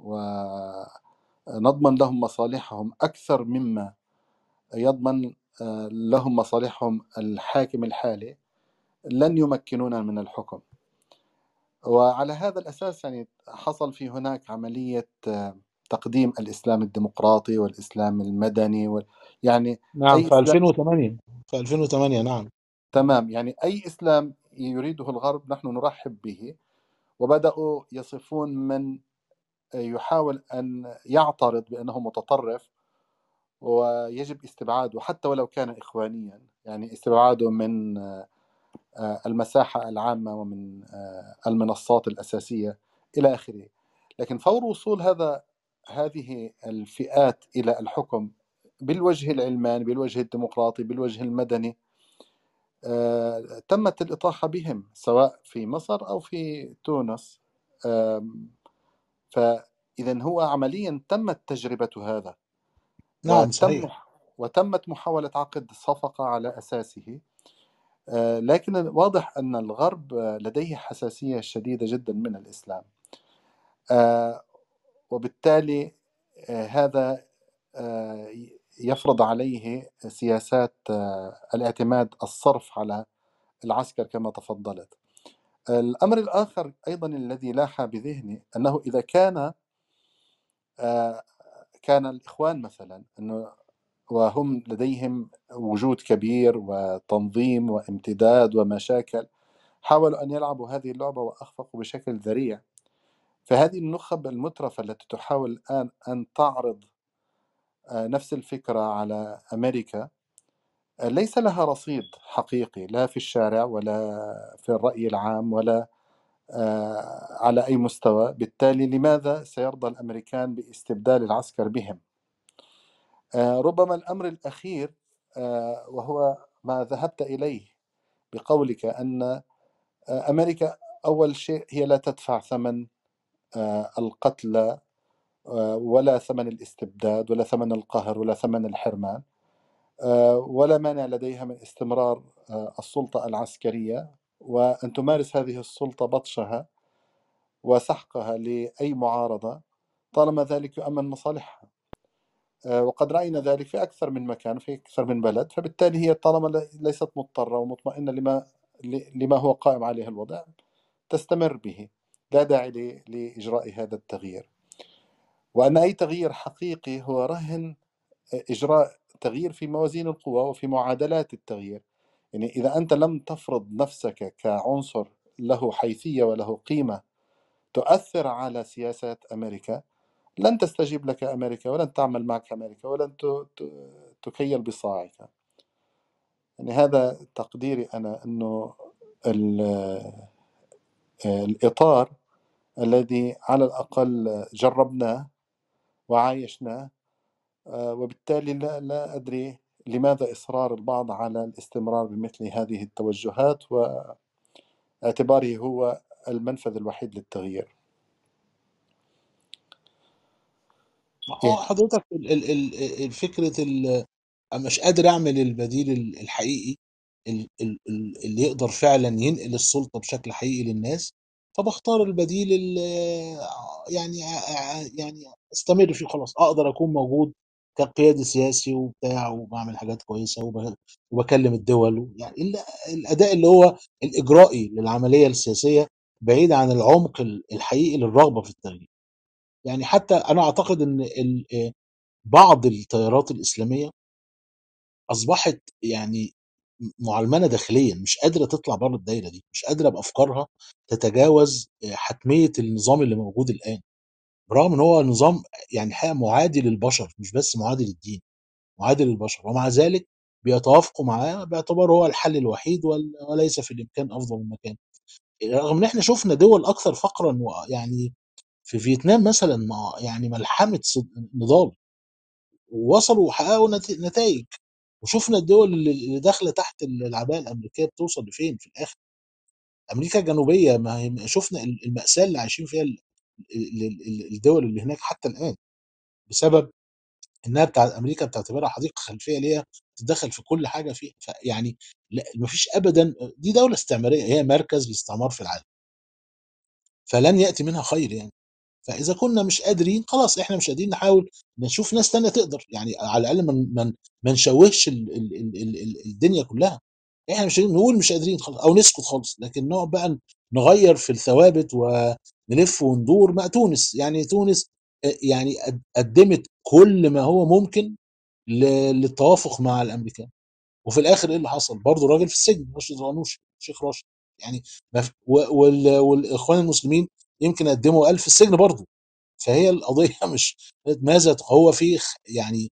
ونضمن لهم مصالحهم أكثر مما يضمن آه، لهم مصالحهم الحاكم الحالي لن يمكنونا من الحكم وعلى هذا الأساس يعني حصل في هناك عملية آه، تقديم الإسلام الديمقراطي والإسلام المدني وال... يعني نعم أي في إسلام 2008 في 2008 نعم تمام يعني أي إسلام يريده الغرب نحن نرحب به وبدأوا يصفون من يحاول أن يعترض بأنه متطرف ويجب استبعاده حتى ولو كان إخوانيا يعني استبعاده من آه، المساحة العامة ومن آه، المنصات الأساسية إلى آخره لكن فور وصول هذا هذه الفئات إلى الحكم بالوجه العلماني بالوجه الديمقراطي بالوجه المدني آه، تمت الإطاحة بهم سواء في مصر أو في تونس آم، فإذا هو عمليا تمت تجربة هذا نعم وتم صحيح وتمت محاولة عقد صفقة على أساسه آه، لكن واضح أن الغرب آه، لديه حساسية شديدة جدا من الإسلام آه، وبالتالي آه، هذا آه، يفرض عليه سياسات آه، الاعتماد الصرف على العسكر كما تفضلت الأمر الآخر أيضا الذي لاح بذهني أنه إذا كان آه، كان الإخوان مثلا أنه وهم لديهم وجود كبير وتنظيم وامتداد ومشاكل حاولوا أن يلعبوا هذه اللعبة وأخفقوا بشكل ذريع فهذه النخب المترفة التي تحاول الآن أن تعرض آه، نفس الفكرة على أمريكا آه، ليس لها رصيد حقيقي لا في الشارع ولا في الرأي العام ولا آه، على أي مستوى بالتالي لماذا سيرضى الأمريكان باستبدال العسكر بهم ربما الأمر الأخير وهو ما ذهبت إليه بقولك أن أمريكا أول شيء هي لا تدفع ثمن القتلى ولا ثمن الاستبداد ولا ثمن القهر ولا ثمن الحرمان آه، ولا مانع لديها من استمرار آه، السلطة العسكرية وأن تمارس هذه السلطة بطشها وسحقها لأي معارضة طالما ذلك يؤمن مصالحها آه، وقد رأينا ذلك في أكثر من مكان في أكثر من بلد فبالتالي هي طالما ليست مضطرة ومطمئنة لما لما هو قائم عليه الوضع تستمر به لا داعي لإجراء هذا التغيير وأن أي تغيير حقيقي هو رهن إجراء تغيير في موازين القوى وفي معادلات التغيير يعني إذا أنت لم تفرض نفسك كعنصر له حيثية وله قيمة تؤثر على سياسات أمريكا لن تستجيب لك أمريكا ولن تعمل معك أمريكا ولن تكيل بصاعك يعني هذا تقديري أنا أنه الإطار الذي على الأقل جربناه وعايشناه آه، وبالتالي لا, لا أدري لماذا إصرار البعض على الاستمرار بمثل هذه التوجهات واعتباره هو المنفذ الوحيد للتغيير اه حضرتك الفكرة مش قادر اعمل البديل الحقيقي اللي يقدر فعلا ينقل السلطة بشكل حقيقي للناس فبختار البديل اللي يعني يعني استمر فيه خلاص اقدر اكون موجود كقيادي سياسي وبتاع وبعمل حاجات كويسه وبكلم الدول يعني الاداء اللي هو الاجرائي للعمليه السياسيه بعيد عن العمق الحقيقي للرغبه في التغيير. يعني حتى انا اعتقد ان بعض التيارات الاسلاميه اصبحت يعني معلمنه داخليا مش قادره تطلع بره الدايره دي مش قادره بافكارها تتجاوز حتميه النظام اللي موجود الان برغم ان هو نظام يعني حقيقه معادي للبشر مش بس معادي للدين معادي للبشر ومع ذلك بيتوافقوا معاه باعتباره هو الحل الوحيد وليس في الامكان افضل من مكان رغم ان احنا شفنا دول اكثر فقرا يعني في فيتنام مثلا يعني ملحمه نضال ووصلوا وحققوا نتائج وشفنا الدول اللي داخله تحت العباءه الامريكيه بتوصل لفين في الاخر امريكا الجنوبيه ما شفنا الماساه اللي عايشين فيها الدول اللي هناك حتى الان بسبب انها بتاع امريكا بتعتبرها حديقه خلفيه ليها تتدخل في كل حاجه فيها فيعني ما فيش ابدا دي دوله استعماريه هي مركز الاستعمار في العالم فلن ياتي منها خير يعني فاذا كنا مش قادرين خلاص احنا مش قادرين نحاول نشوف ناس تانية تقدر يعني على الاقل ما ما نشوهش الدنيا كلها احنا مش نقول مش قادرين خلاص او نسكت خالص لكن نقعد بقى نغير في الثوابت ونلف وندور مع تونس يعني تونس يعني قدمت كل ما هو ممكن للتوافق مع الامريكان وفي الاخر ايه اللي حصل برضه الراجل في السجن راشد غنوش شيخ راشد يعني والاخوان المسلمين يمكن قدموا ألف في السجن برضه فهي القضيه مش ماذا هو في يعني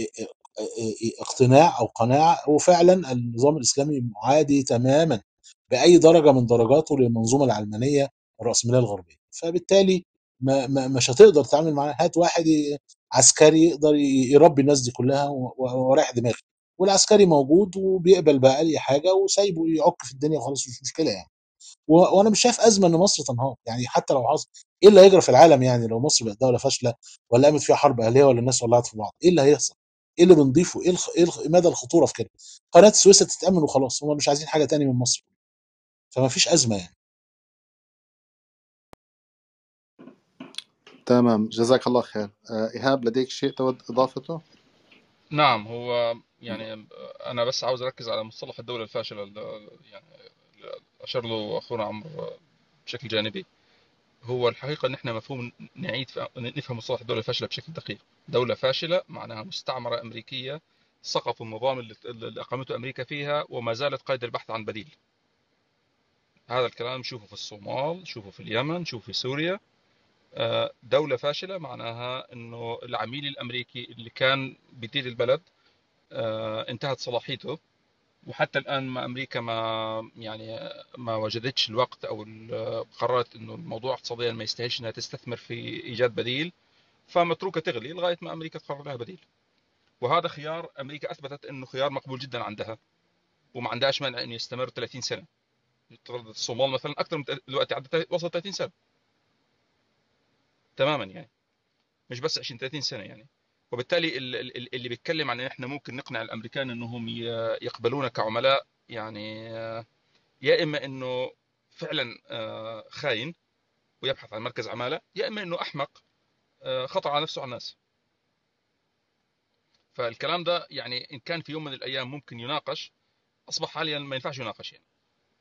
اقتناع او قناعه وفعلا النظام الاسلامي معادي تماما باي درجه من درجاته للمنظومه العلمانيه الراسماليه الغربيه فبالتالي ما, ما مش هتقدر تتعامل معاه هات واحد عسكري يقدر يربي الناس دي كلها ورايح دماغي والعسكري موجود وبيقبل بقى اي حاجه وسايبه يعك في الدنيا وخلاص مش مشكله يعني وانا مش شايف ازمه ان مصر تنهار يعني حتى لو حصل ايه اللي هيجرى في العالم يعني لو مصر بقت دوله فاشله ولا قامت فيها حرب اهليه ولا الناس ولعت في بعض ايه اللي هيحصل ايه اللي بنضيفه ايه, الخ... إيه الخ... مدى الخطوره في كده قناه السويس تتامن وخلاص هم مش عايزين حاجه تاني من مصر فما فيش ازمه يعني تمام جزاك الله خير آه، ايهاب لديك شيء تود اضافته نعم هو يعني انا بس عاوز اركز على مصطلح الدوله الفاشله اللي يعني اشار له اخونا عمرو بشكل جانبي هو الحقيقة إن إحنا مفهوم نعيد ف- نفهم مصطلح الدولة الفاشلة بشكل دقيق دولة فاشلة معناها مستعمرة أمريكية سقط النظام اللي اللي أقامته أمريكا فيها وما زالت قيد البحث عن بديل هذا الكلام نشوفه في الصومال نشوفه في اليمن نشوفه في سوريا آه، دولة فاشلة معناها إنه العميل الأمريكي اللي كان بيدير البلد آه، انتهت صلاحيته وحتى الآن ما أمريكا ما يعني ما وجدتش الوقت أو ال- قررت إنه الموضوع اقتصاديا ما يستاهلش إنها تستثمر في إيجاد بديل فمتروكة تغلي لغاية ما أمريكا تقرر لها بديل وهذا خيار أمريكا أثبتت إنه خيار مقبول جدا عندها وما عندهاش مانع إنه يستمر 30 سنة الصومال مثلا أكثر من دلوقتي عدت وصل 30 سنة تماما يعني مش بس 20 30 سنة يعني وبالتالي ال- ال- اللي بيتكلم عن ان احنا ممكن نقنع الامريكان انهم ي- يقبلونا كعملاء يعني آه، يا اما انه فعلا آه، خاين ويبحث عن مركز عماله يا اما انه احمق آه، خطر على نفسه وعلى الناس فالكلام ده يعني ان كان في يوم من الايام ممكن يناقش اصبح حاليا ما ينفعش يناقش يعني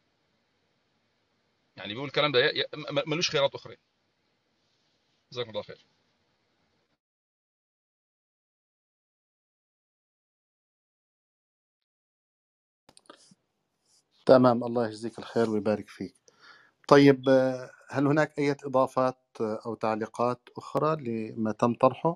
يعني بيقول الكلام ده ي- ي- م- ملوش خيارات اخرى جزاكم الله خير تمام الله يجزيك الخير ويبارك فيك طيب آه، هل هناك أي إضافات آه، أو تعليقات أخرى لما تم طرحه؟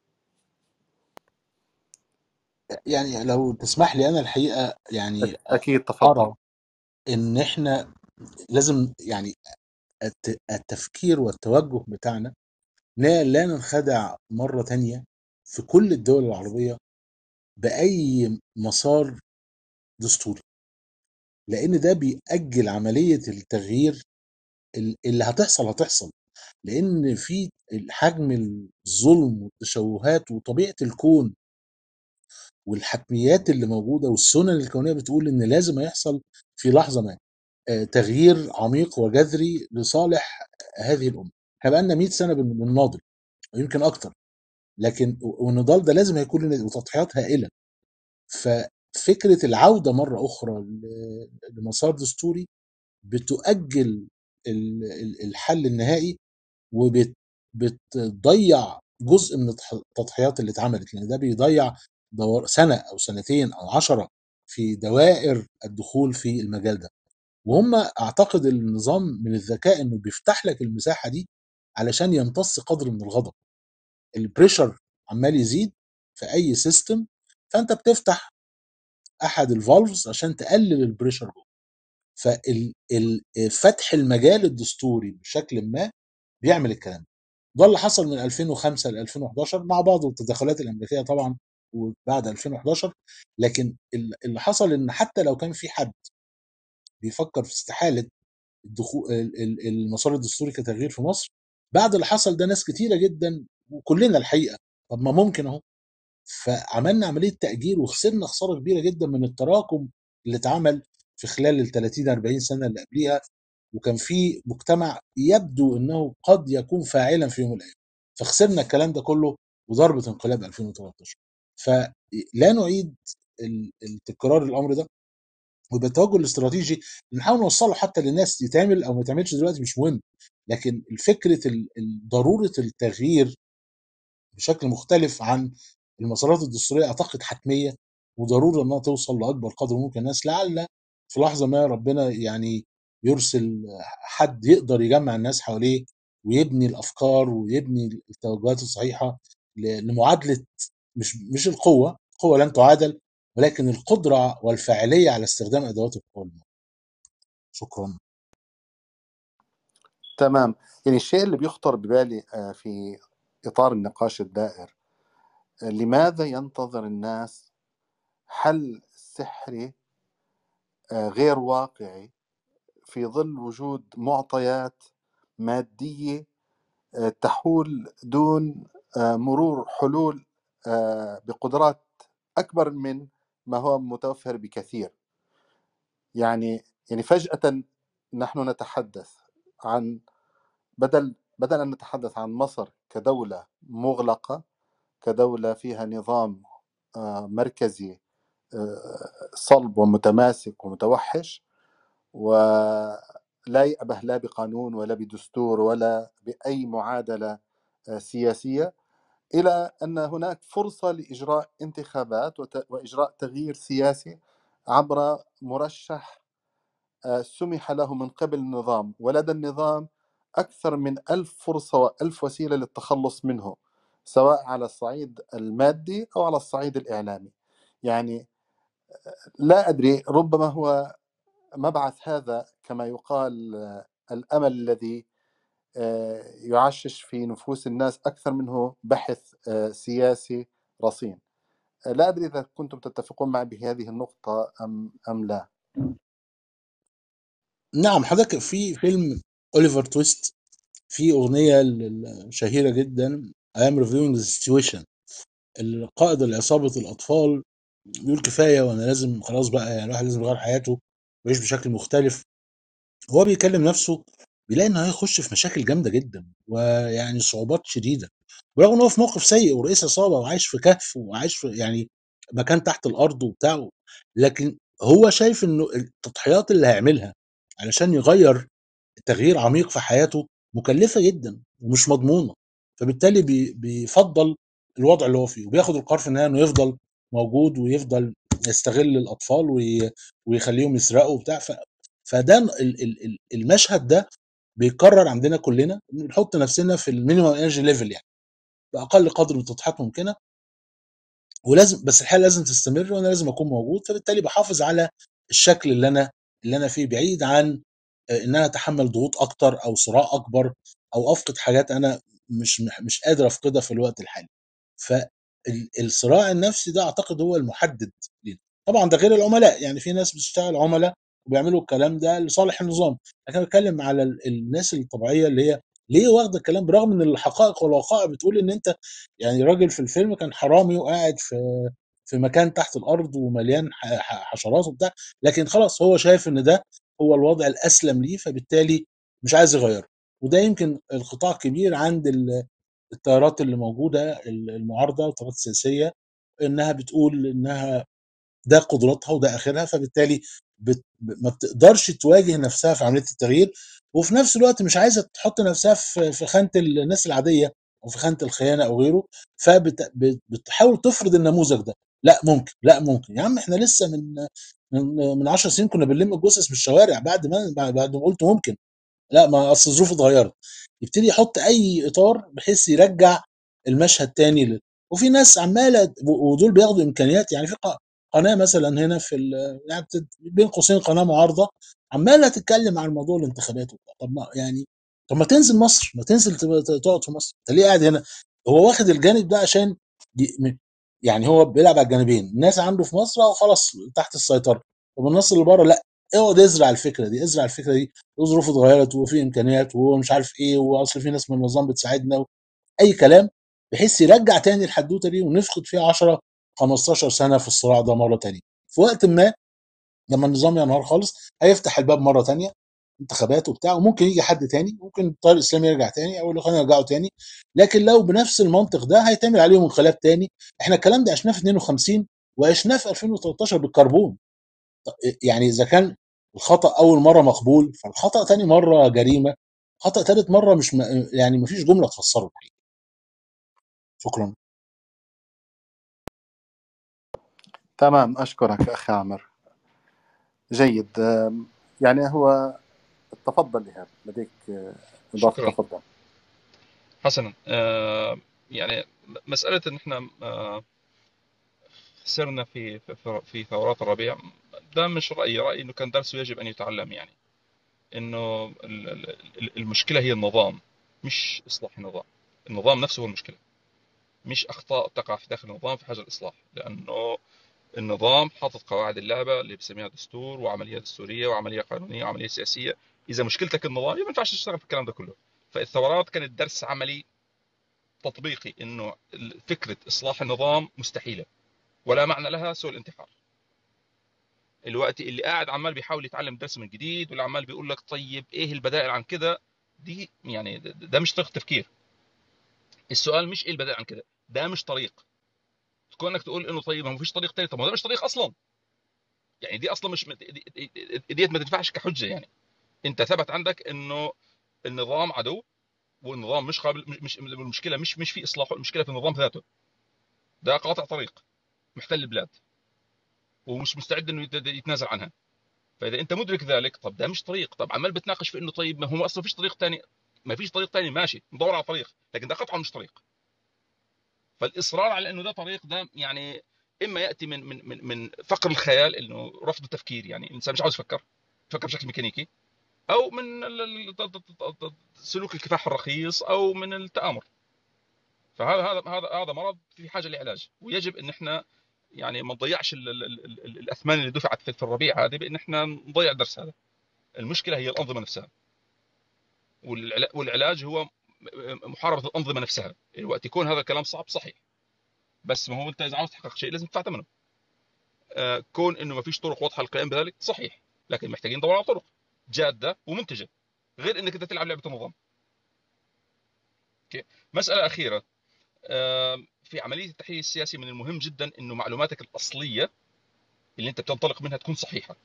يعني لو تسمح لي انا الحقيقه يعني أك- أكيد تفضل ارى ان احنا لازم يعني الت- التفكير والتوجه بتاعنا لا لا ننخدع مره تانية في كل الدول العربيه باي مسار دستوري لان ده بيأجل عمليه التغيير ال- اللي هتحصل هتحصل لان في حجم الظلم والتشوهات وطبيعه الكون والحتميات اللي موجوده والسنن الكونيه بتقول ان لازم هيحصل في لحظه ما آه، تغيير عميق وجذري لصالح هذه الامه احنا بقالنا 100 سنه بن- بنناضل ويمكن اكتر لكن والنضال ده لازم هيكون له وتضحيات هائله ففكره العوده مره اخرى ل- لمسار دستوري بتؤجل ال- ال- الحل النهائي وبتضيع جزء من التح- التضحيات اللي اتعملت لان ده بيضيع دور سنه او سنتين او عشرة في دوائر الدخول في المجال ده وهم اعتقد النظام من الذكاء انه بيفتح لك المساحه دي علشان يمتص قدر من الغضب البريشر عمال يزيد في اي سيستم فانت بتفتح احد الفالفز عشان تقلل البريشر جوه ففتح المجال الدستوري بشكل ما بيعمل الكلام ده ده اللي حصل من 2005 ل 2011 مع بعض التدخلات الامريكيه طبعا وبعد 2011 لكن ال- اللي حصل ان حتى لو كان في حد بيفكر في استحاله الدخول ال- ال- المسار الدستوري كتغيير في مصر بعد اللي حصل ده ناس كتيره جدا وكلنا الحقيقه طب ما ممكن اهو فعملنا عمليه تاجيل وخسرنا خساره كبيره جدا من التراكم اللي اتعمل في خلال ال 30 40 سنه اللي قبليها وكان في مجتمع يبدو انه قد يكون فاعلا في يوم من الايام فخسرنا الكلام ده كله وضربه انقلاب 2013 فلا نعيد ال- التكرار الامر ده ويبقى التوجه الاستراتيجي نحاول نوصله حتى للناس يتعمل او ما يتعملش دلوقتي مش مهم لكن فكره ال- ال- ضروره التغيير بشكل مختلف عن المسارات الدستوريه اعتقد حتميه وضروره انها توصل لاكبر قدر ممكن الناس لعل في لحظه ما ربنا يعني يرسل حد يقدر يجمع الناس حواليه ويبني الافكار ويبني التوجهات الصحيحه ل- لمعادله مش مش القوه القوه لن تعادل ولكن القدره والفاعليه على استخدام ادوات القوه الموجودة. شكرا تمام يعني الشيء اللي بيخطر ببالي آه، في إطار النقاش الدائر آه، لماذا ينتظر الناس حل سحري آه، غير واقعي في ظل وجود معطيات مادية آه، تحول دون آه، مرور حلول آه، بقدرات أكبر من ما هو متوفر بكثير يعني يعني فجأة نحن نتحدث عن بدل بدل أن نتحدث عن مصر كدولة مغلقة كدولة فيها نظام آه، مركزي آه، صلب ومتماسك ومتوحش و لا يأبه لا بقانون ولا بدستور ولا بأي معادلة آه، سياسية إلى أن هناك فرصة لإجراء انتخابات وت- وإجراء تغيير سياسي عبر مرشح آه، سمح له من قبل النظام ولدى النظام أكثر من ألف فرصة وألف وسيلة للتخلص منه سواء على الصعيد المادي أو على الصعيد الإعلامي يعني لا أدري ربما هو مبعث هذا كما يقال آه، الأمل الذي آه، يعشش في نفوس الناس أكثر منه بحث آه، سياسي رصين آه، لا أدري إذا كنتم تتفقون معي بهذه النقطة أم, أم لا نعم حضرتك في فيلم اوليفر تويست في اغنيه ال- ال- شهيره جدا I am reviewing the situation القائد لعصابه الاطفال بيقول كفايه وانا لازم خلاص بقى يعني الواحد لازم يغير حياته ويعيش بشكل مختلف هو بيكلم نفسه بيلاقي انه هيخش في مشاكل جامده جدا ويعني صعوبات شديده ورغم ان هو في موقف سيء ورئيس عصابه وعايش في كهف وعايش في يعني مكان تحت الارض وبتاع لكن هو شايف انه التضحيات اللي هيعملها علشان يغير تغيير عميق في حياته مكلفه جدا ومش مضمونه فبالتالي بي بيفضل الوضع اللي هو فيه وبياخد القرار في النهايه انه يفضل موجود ويفضل يستغل الاطفال وي ويخليهم يسرقوا وبتاع ف... فده ال- ال- ال- المشهد ده بيتكرر عندنا كلنا بنحط نفسنا في المينيمم انرجي ليفل يعني باقل قدر من التضحيات ممكنه ولازم بس الحياه لازم تستمر وانا لازم اكون موجود فبالتالي بحافظ على الشكل اللي انا اللي انا فيه بعيد عن آه، ان انا اتحمل ضغوط اكتر او صراع اكبر او افقد حاجات انا مش مش قادر افقدها في الوقت الحالي فالصراع النفسي ده اعتقد هو المحدد لينا طبعا ده غير العملاء يعني في ناس بتشتغل عملاء وبيعملوا الكلام ده لصالح النظام لكن انا بتكلم على ال- الناس الطبيعيه اللي هي ليه واخده الكلام برغم ان الحقائق والوقائع بتقول ان انت يعني راجل في الفيلم كان حرامي وقاعد في في مكان تحت الارض ومليان ح- ح- حشرات وبتاع لكن خلاص هو شايف ان ده هو الوضع الاسلم ليه فبالتالي مش عايز يغيره وده يمكن القطاع كبير عند ال- التيارات اللي موجوده المعارضه والتيارات السياسيه انها بتقول انها ده قدراتها وده اخرها فبالتالي بت... ما بتقدرش تواجه نفسها في عمليه التغيير وفي نفس الوقت مش عايزه تحط نفسها في في خانه الناس العاديه او في خانه الخيانه او غيره فبتحاول تفرض النموذج ده لا ممكن لا ممكن يا عم احنا لسه من من من 10 سنين كنا بنلم الجثث من الشوارع بعد ما بعد ما قلت ممكن لا ما اصل الظروف اتغيرت يبتدي يحط اي اطار بحيث يرجع المشهد تاني ل... وفي ناس عماله ودول بياخدوا امكانيات يعني في ق- قناه مثلا هنا في ال... يعني بت- بين قوسين قناه معارضه عماله تتكلم عن موضوع الانتخابات وبتاع. طب ما يعني طب ما تنزل مصر ما تنزل تبقى- تقعد في مصر انت ليه قاعد هنا هو واخد الجانب ده عشان ي- م- يعني هو بيلعب على الجانبين الناس عنده في مصر خلاص تحت السيطره طب الناس اللي بره لا اقعد ازرع الفكره دي ازرع الفكره دي وظروف اتغيرت وفي امكانيات ومش عارف ايه واصل في ناس من النظام بتساعدنا اي كلام بحيث يرجع تاني الحدوته دي ونفقد فيها 10 15 سنه في الصراع ده مره تانية في وقت ما لما النظام ينهار خالص هيفتح الباب مره تانية انتخابات وبتاع وممكن يجي حد تاني ممكن التيار الاسلامي يرجع تاني او الاخوان يرجعوا تاني لكن لو بنفس المنطق ده هيتعمل عليهم انقلاب تاني احنا الكلام ده عشناه في 52 وعشناه في 2013 بالكربون يعني اذا كان الخطا اول مره مقبول فالخطا تاني مره جريمه خطا تالت مره مش م... يعني مفيش جمله تفسره الحقيقه شكرا تمام أشكرك أخي عامر جيد آم، يعني هو تفضل إيهاب لديك آه، إضافة شكرا تفضل حسنا آه يعني مسألة إن إحنا آه خسرنا في في في ثورات الربيع ده مش رأيي رأيي إنه كان درس يجب أن يتعلم يعني إنه ال- ال- ال- المشكلة هي النظام مش إصلاح النظام النظام نفسه هو المشكلة مش أخطاء تقع في داخل النظام في حاجة الإصلاح لأنه النظام حاطط قواعد اللعبة اللي بسميها دستور وعملية دستورية وعملية قانونية وعملية سياسية إذا مشكلتك النظام يبقى ما ينفعش تشتغل في الكلام ده كله فالثورات كانت درس عملي تطبيقي انه فكره اصلاح النظام مستحيله ولا معنى لها سوى الانتحار الوقت اللي قاعد عمال بيحاول يتعلم درس من جديد واللي عمال بيقول لك طيب ايه البدائل عن كده دي يعني ده ده مش طريقه تفكير السؤال مش ايه البدائل عن كده ده مش طريق كونك تقول انه طيب ما فيش طريق تاني طب ما ده مش طريق اصلا يعني دي اصلا مش دي- دي- ديت ما تنفعش كحجه يعني انت ثبت عندك انه النظام عدو والنظام مش قابل مش المشكله مش مش في اصلاحه المشكله في النظام ذاته ده قاطع طريق محتل البلاد ومش مستعد انه يتنازل عنها فاذا انت مدرك ذلك طب ده مش طريق طب عمال بتناقش في انه طيب ما هو اصلا فيش طريق ثاني ما فيش طريق ثاني ماشي ندور على طريق لكن ده قطعا مش طريق فالاصرار على انه ده طريق ده يعني اما ياتي من من من, من فقر الخيال انه رفض التفكير يعني الانسان مش عاوز يفكر يفكر بشكل ميكانيكي او من سلوك الكفاح الرخيص او من التامر فهذا هذا هذا هذا مرض في حاجه لعلاج ويجب ان احنا يعني ما نضيعش الاثمان اللي دفعت في الربيع هذه بان احنا نضيع الدرس هذا المشكله هي الانظمه نفسها والعلاج هو محاربه الانظمه نفسها الوقت يكون هذا الكلام صعب صحيح بس ما هو انت اذا عاوز تحقق شيء لازم تدفع ثمنه آه، كون انه ما فيش طرق واضحه للقيام بذلك صحيح لكن محتاجين ندور على طرق جاده ومنتجه غير انك انت تلعب لعبه النظام اوكي مساله اخيره آه، في عمليه التحليل السياسي من المهم جدا انه معلوماتك الاصليه اللي انت بتنطلق منها تكون صحيحه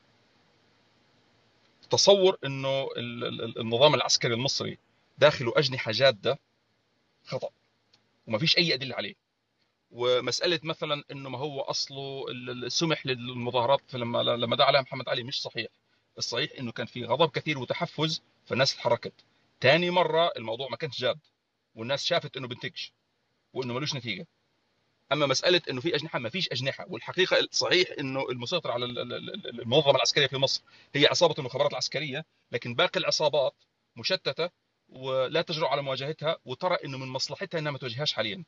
تصور انه النظام العسكري المصري داخله اجنحه جاده خطا وما فيش اي ادله عليه ومساله مثلا انه ما هو اصله سمح للمظاهرات لما لما دعا عليها محمد علي مش صحيح الصحيح انه كان في غضب كثير وتحفز فالناس اتحركت ثاني مره الموضوع ما كانش جاد والناس شافت انه بنتجش وانه ملوش نتيجه اما مساله انه في اجنحه ما فيش اجنحه والحقيقه صحيح انه المسيطر على المنظمه العسكريه في مصر هي عصابه المخابرات العسكريه لكن باقي العصابات مشتته ولا تجرؤ على مواجهتها وترى انه من مصلحتها انها ما تواجههاش حاليا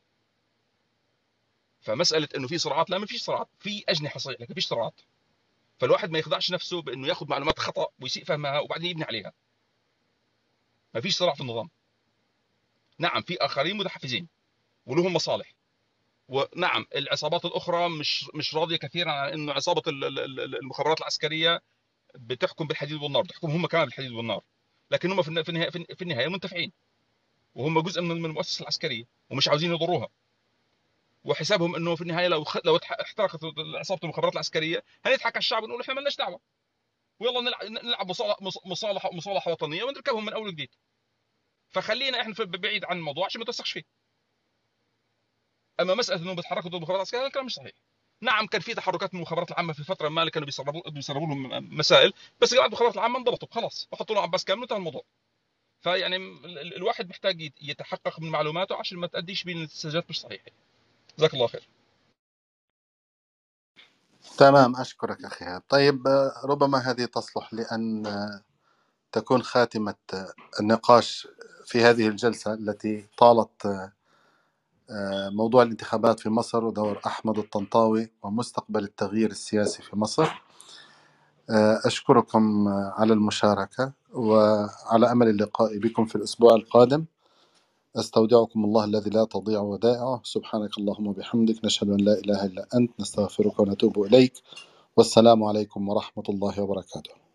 فمساله انه في صراعات لا ما فيش صراعات في اجنحه صحيح لكن فيش صراعات فالواحد ما يخدعش نفسه بانه ياخذ معلومات خطا ويسيء فهمها وبعدين يبني عليها ما فيش صراع في النظام نعم في اخرين متحفزين ولهم مصالح ونعم العصابات الاخرى مش مش راضيه كثيرا عن انه عصابه المخابرات العسكريه بتحكم بالحديد والنار بتحكم هم كمان بالحديد والنار لكن هم في النهايه في النهايه منتفعين وهم جزء من المؤسسه العسكريه ومش عاوزين يضروها وحسابهم انه في النهايه لو خ... لو احترقت عصابه المخابرات العسكريه هنضحك على الشعب ونقول احنا مالناش دعوه ويلا نلعب نلعب مصالحه مصالحه وطنيه ونركبهم من اول وجديد فخلينا احنا بعيد عن الموضوع عشان ما توسخش فيه اما مساله انهم بيتحركوا ضد المخابرات العسكريه هذا الكلام مش صحيح نعم كان في تحركات من المخابرات العامه في فتره ما كانوا بيسربوا بيسربوا لهم مسائل بس جماعه المخابرات العامه انضبطوا خلاص وحطوا لهم عباس كامل وانتهى الموضوع فيعني الواحد محتاج يتحقق من معلوماته عشان ما تاديش بين نتيجات مش صحيحه جزاك الله خير تمام أشكرك أخي هاب طيب ربما هذه تصلح لأن تكون خاتمة النقاش في هذه الجلسة التي طالت موضوع الانتخابات في مصر ودور أحمد الطنطاوي ومستقبل التغيير السياسي في مصر أشكركم على المشاركة وعلى أمل اللقاء بكم في الأسبوع القادم أستودعكم الله الذي لا تضيع ودائعه سبحانك اللهم وبحمدك نشهد أن لا إله إلا أنت نستغفرك ونتوب إليك والسلام عليكم ورحمة الله وبركاته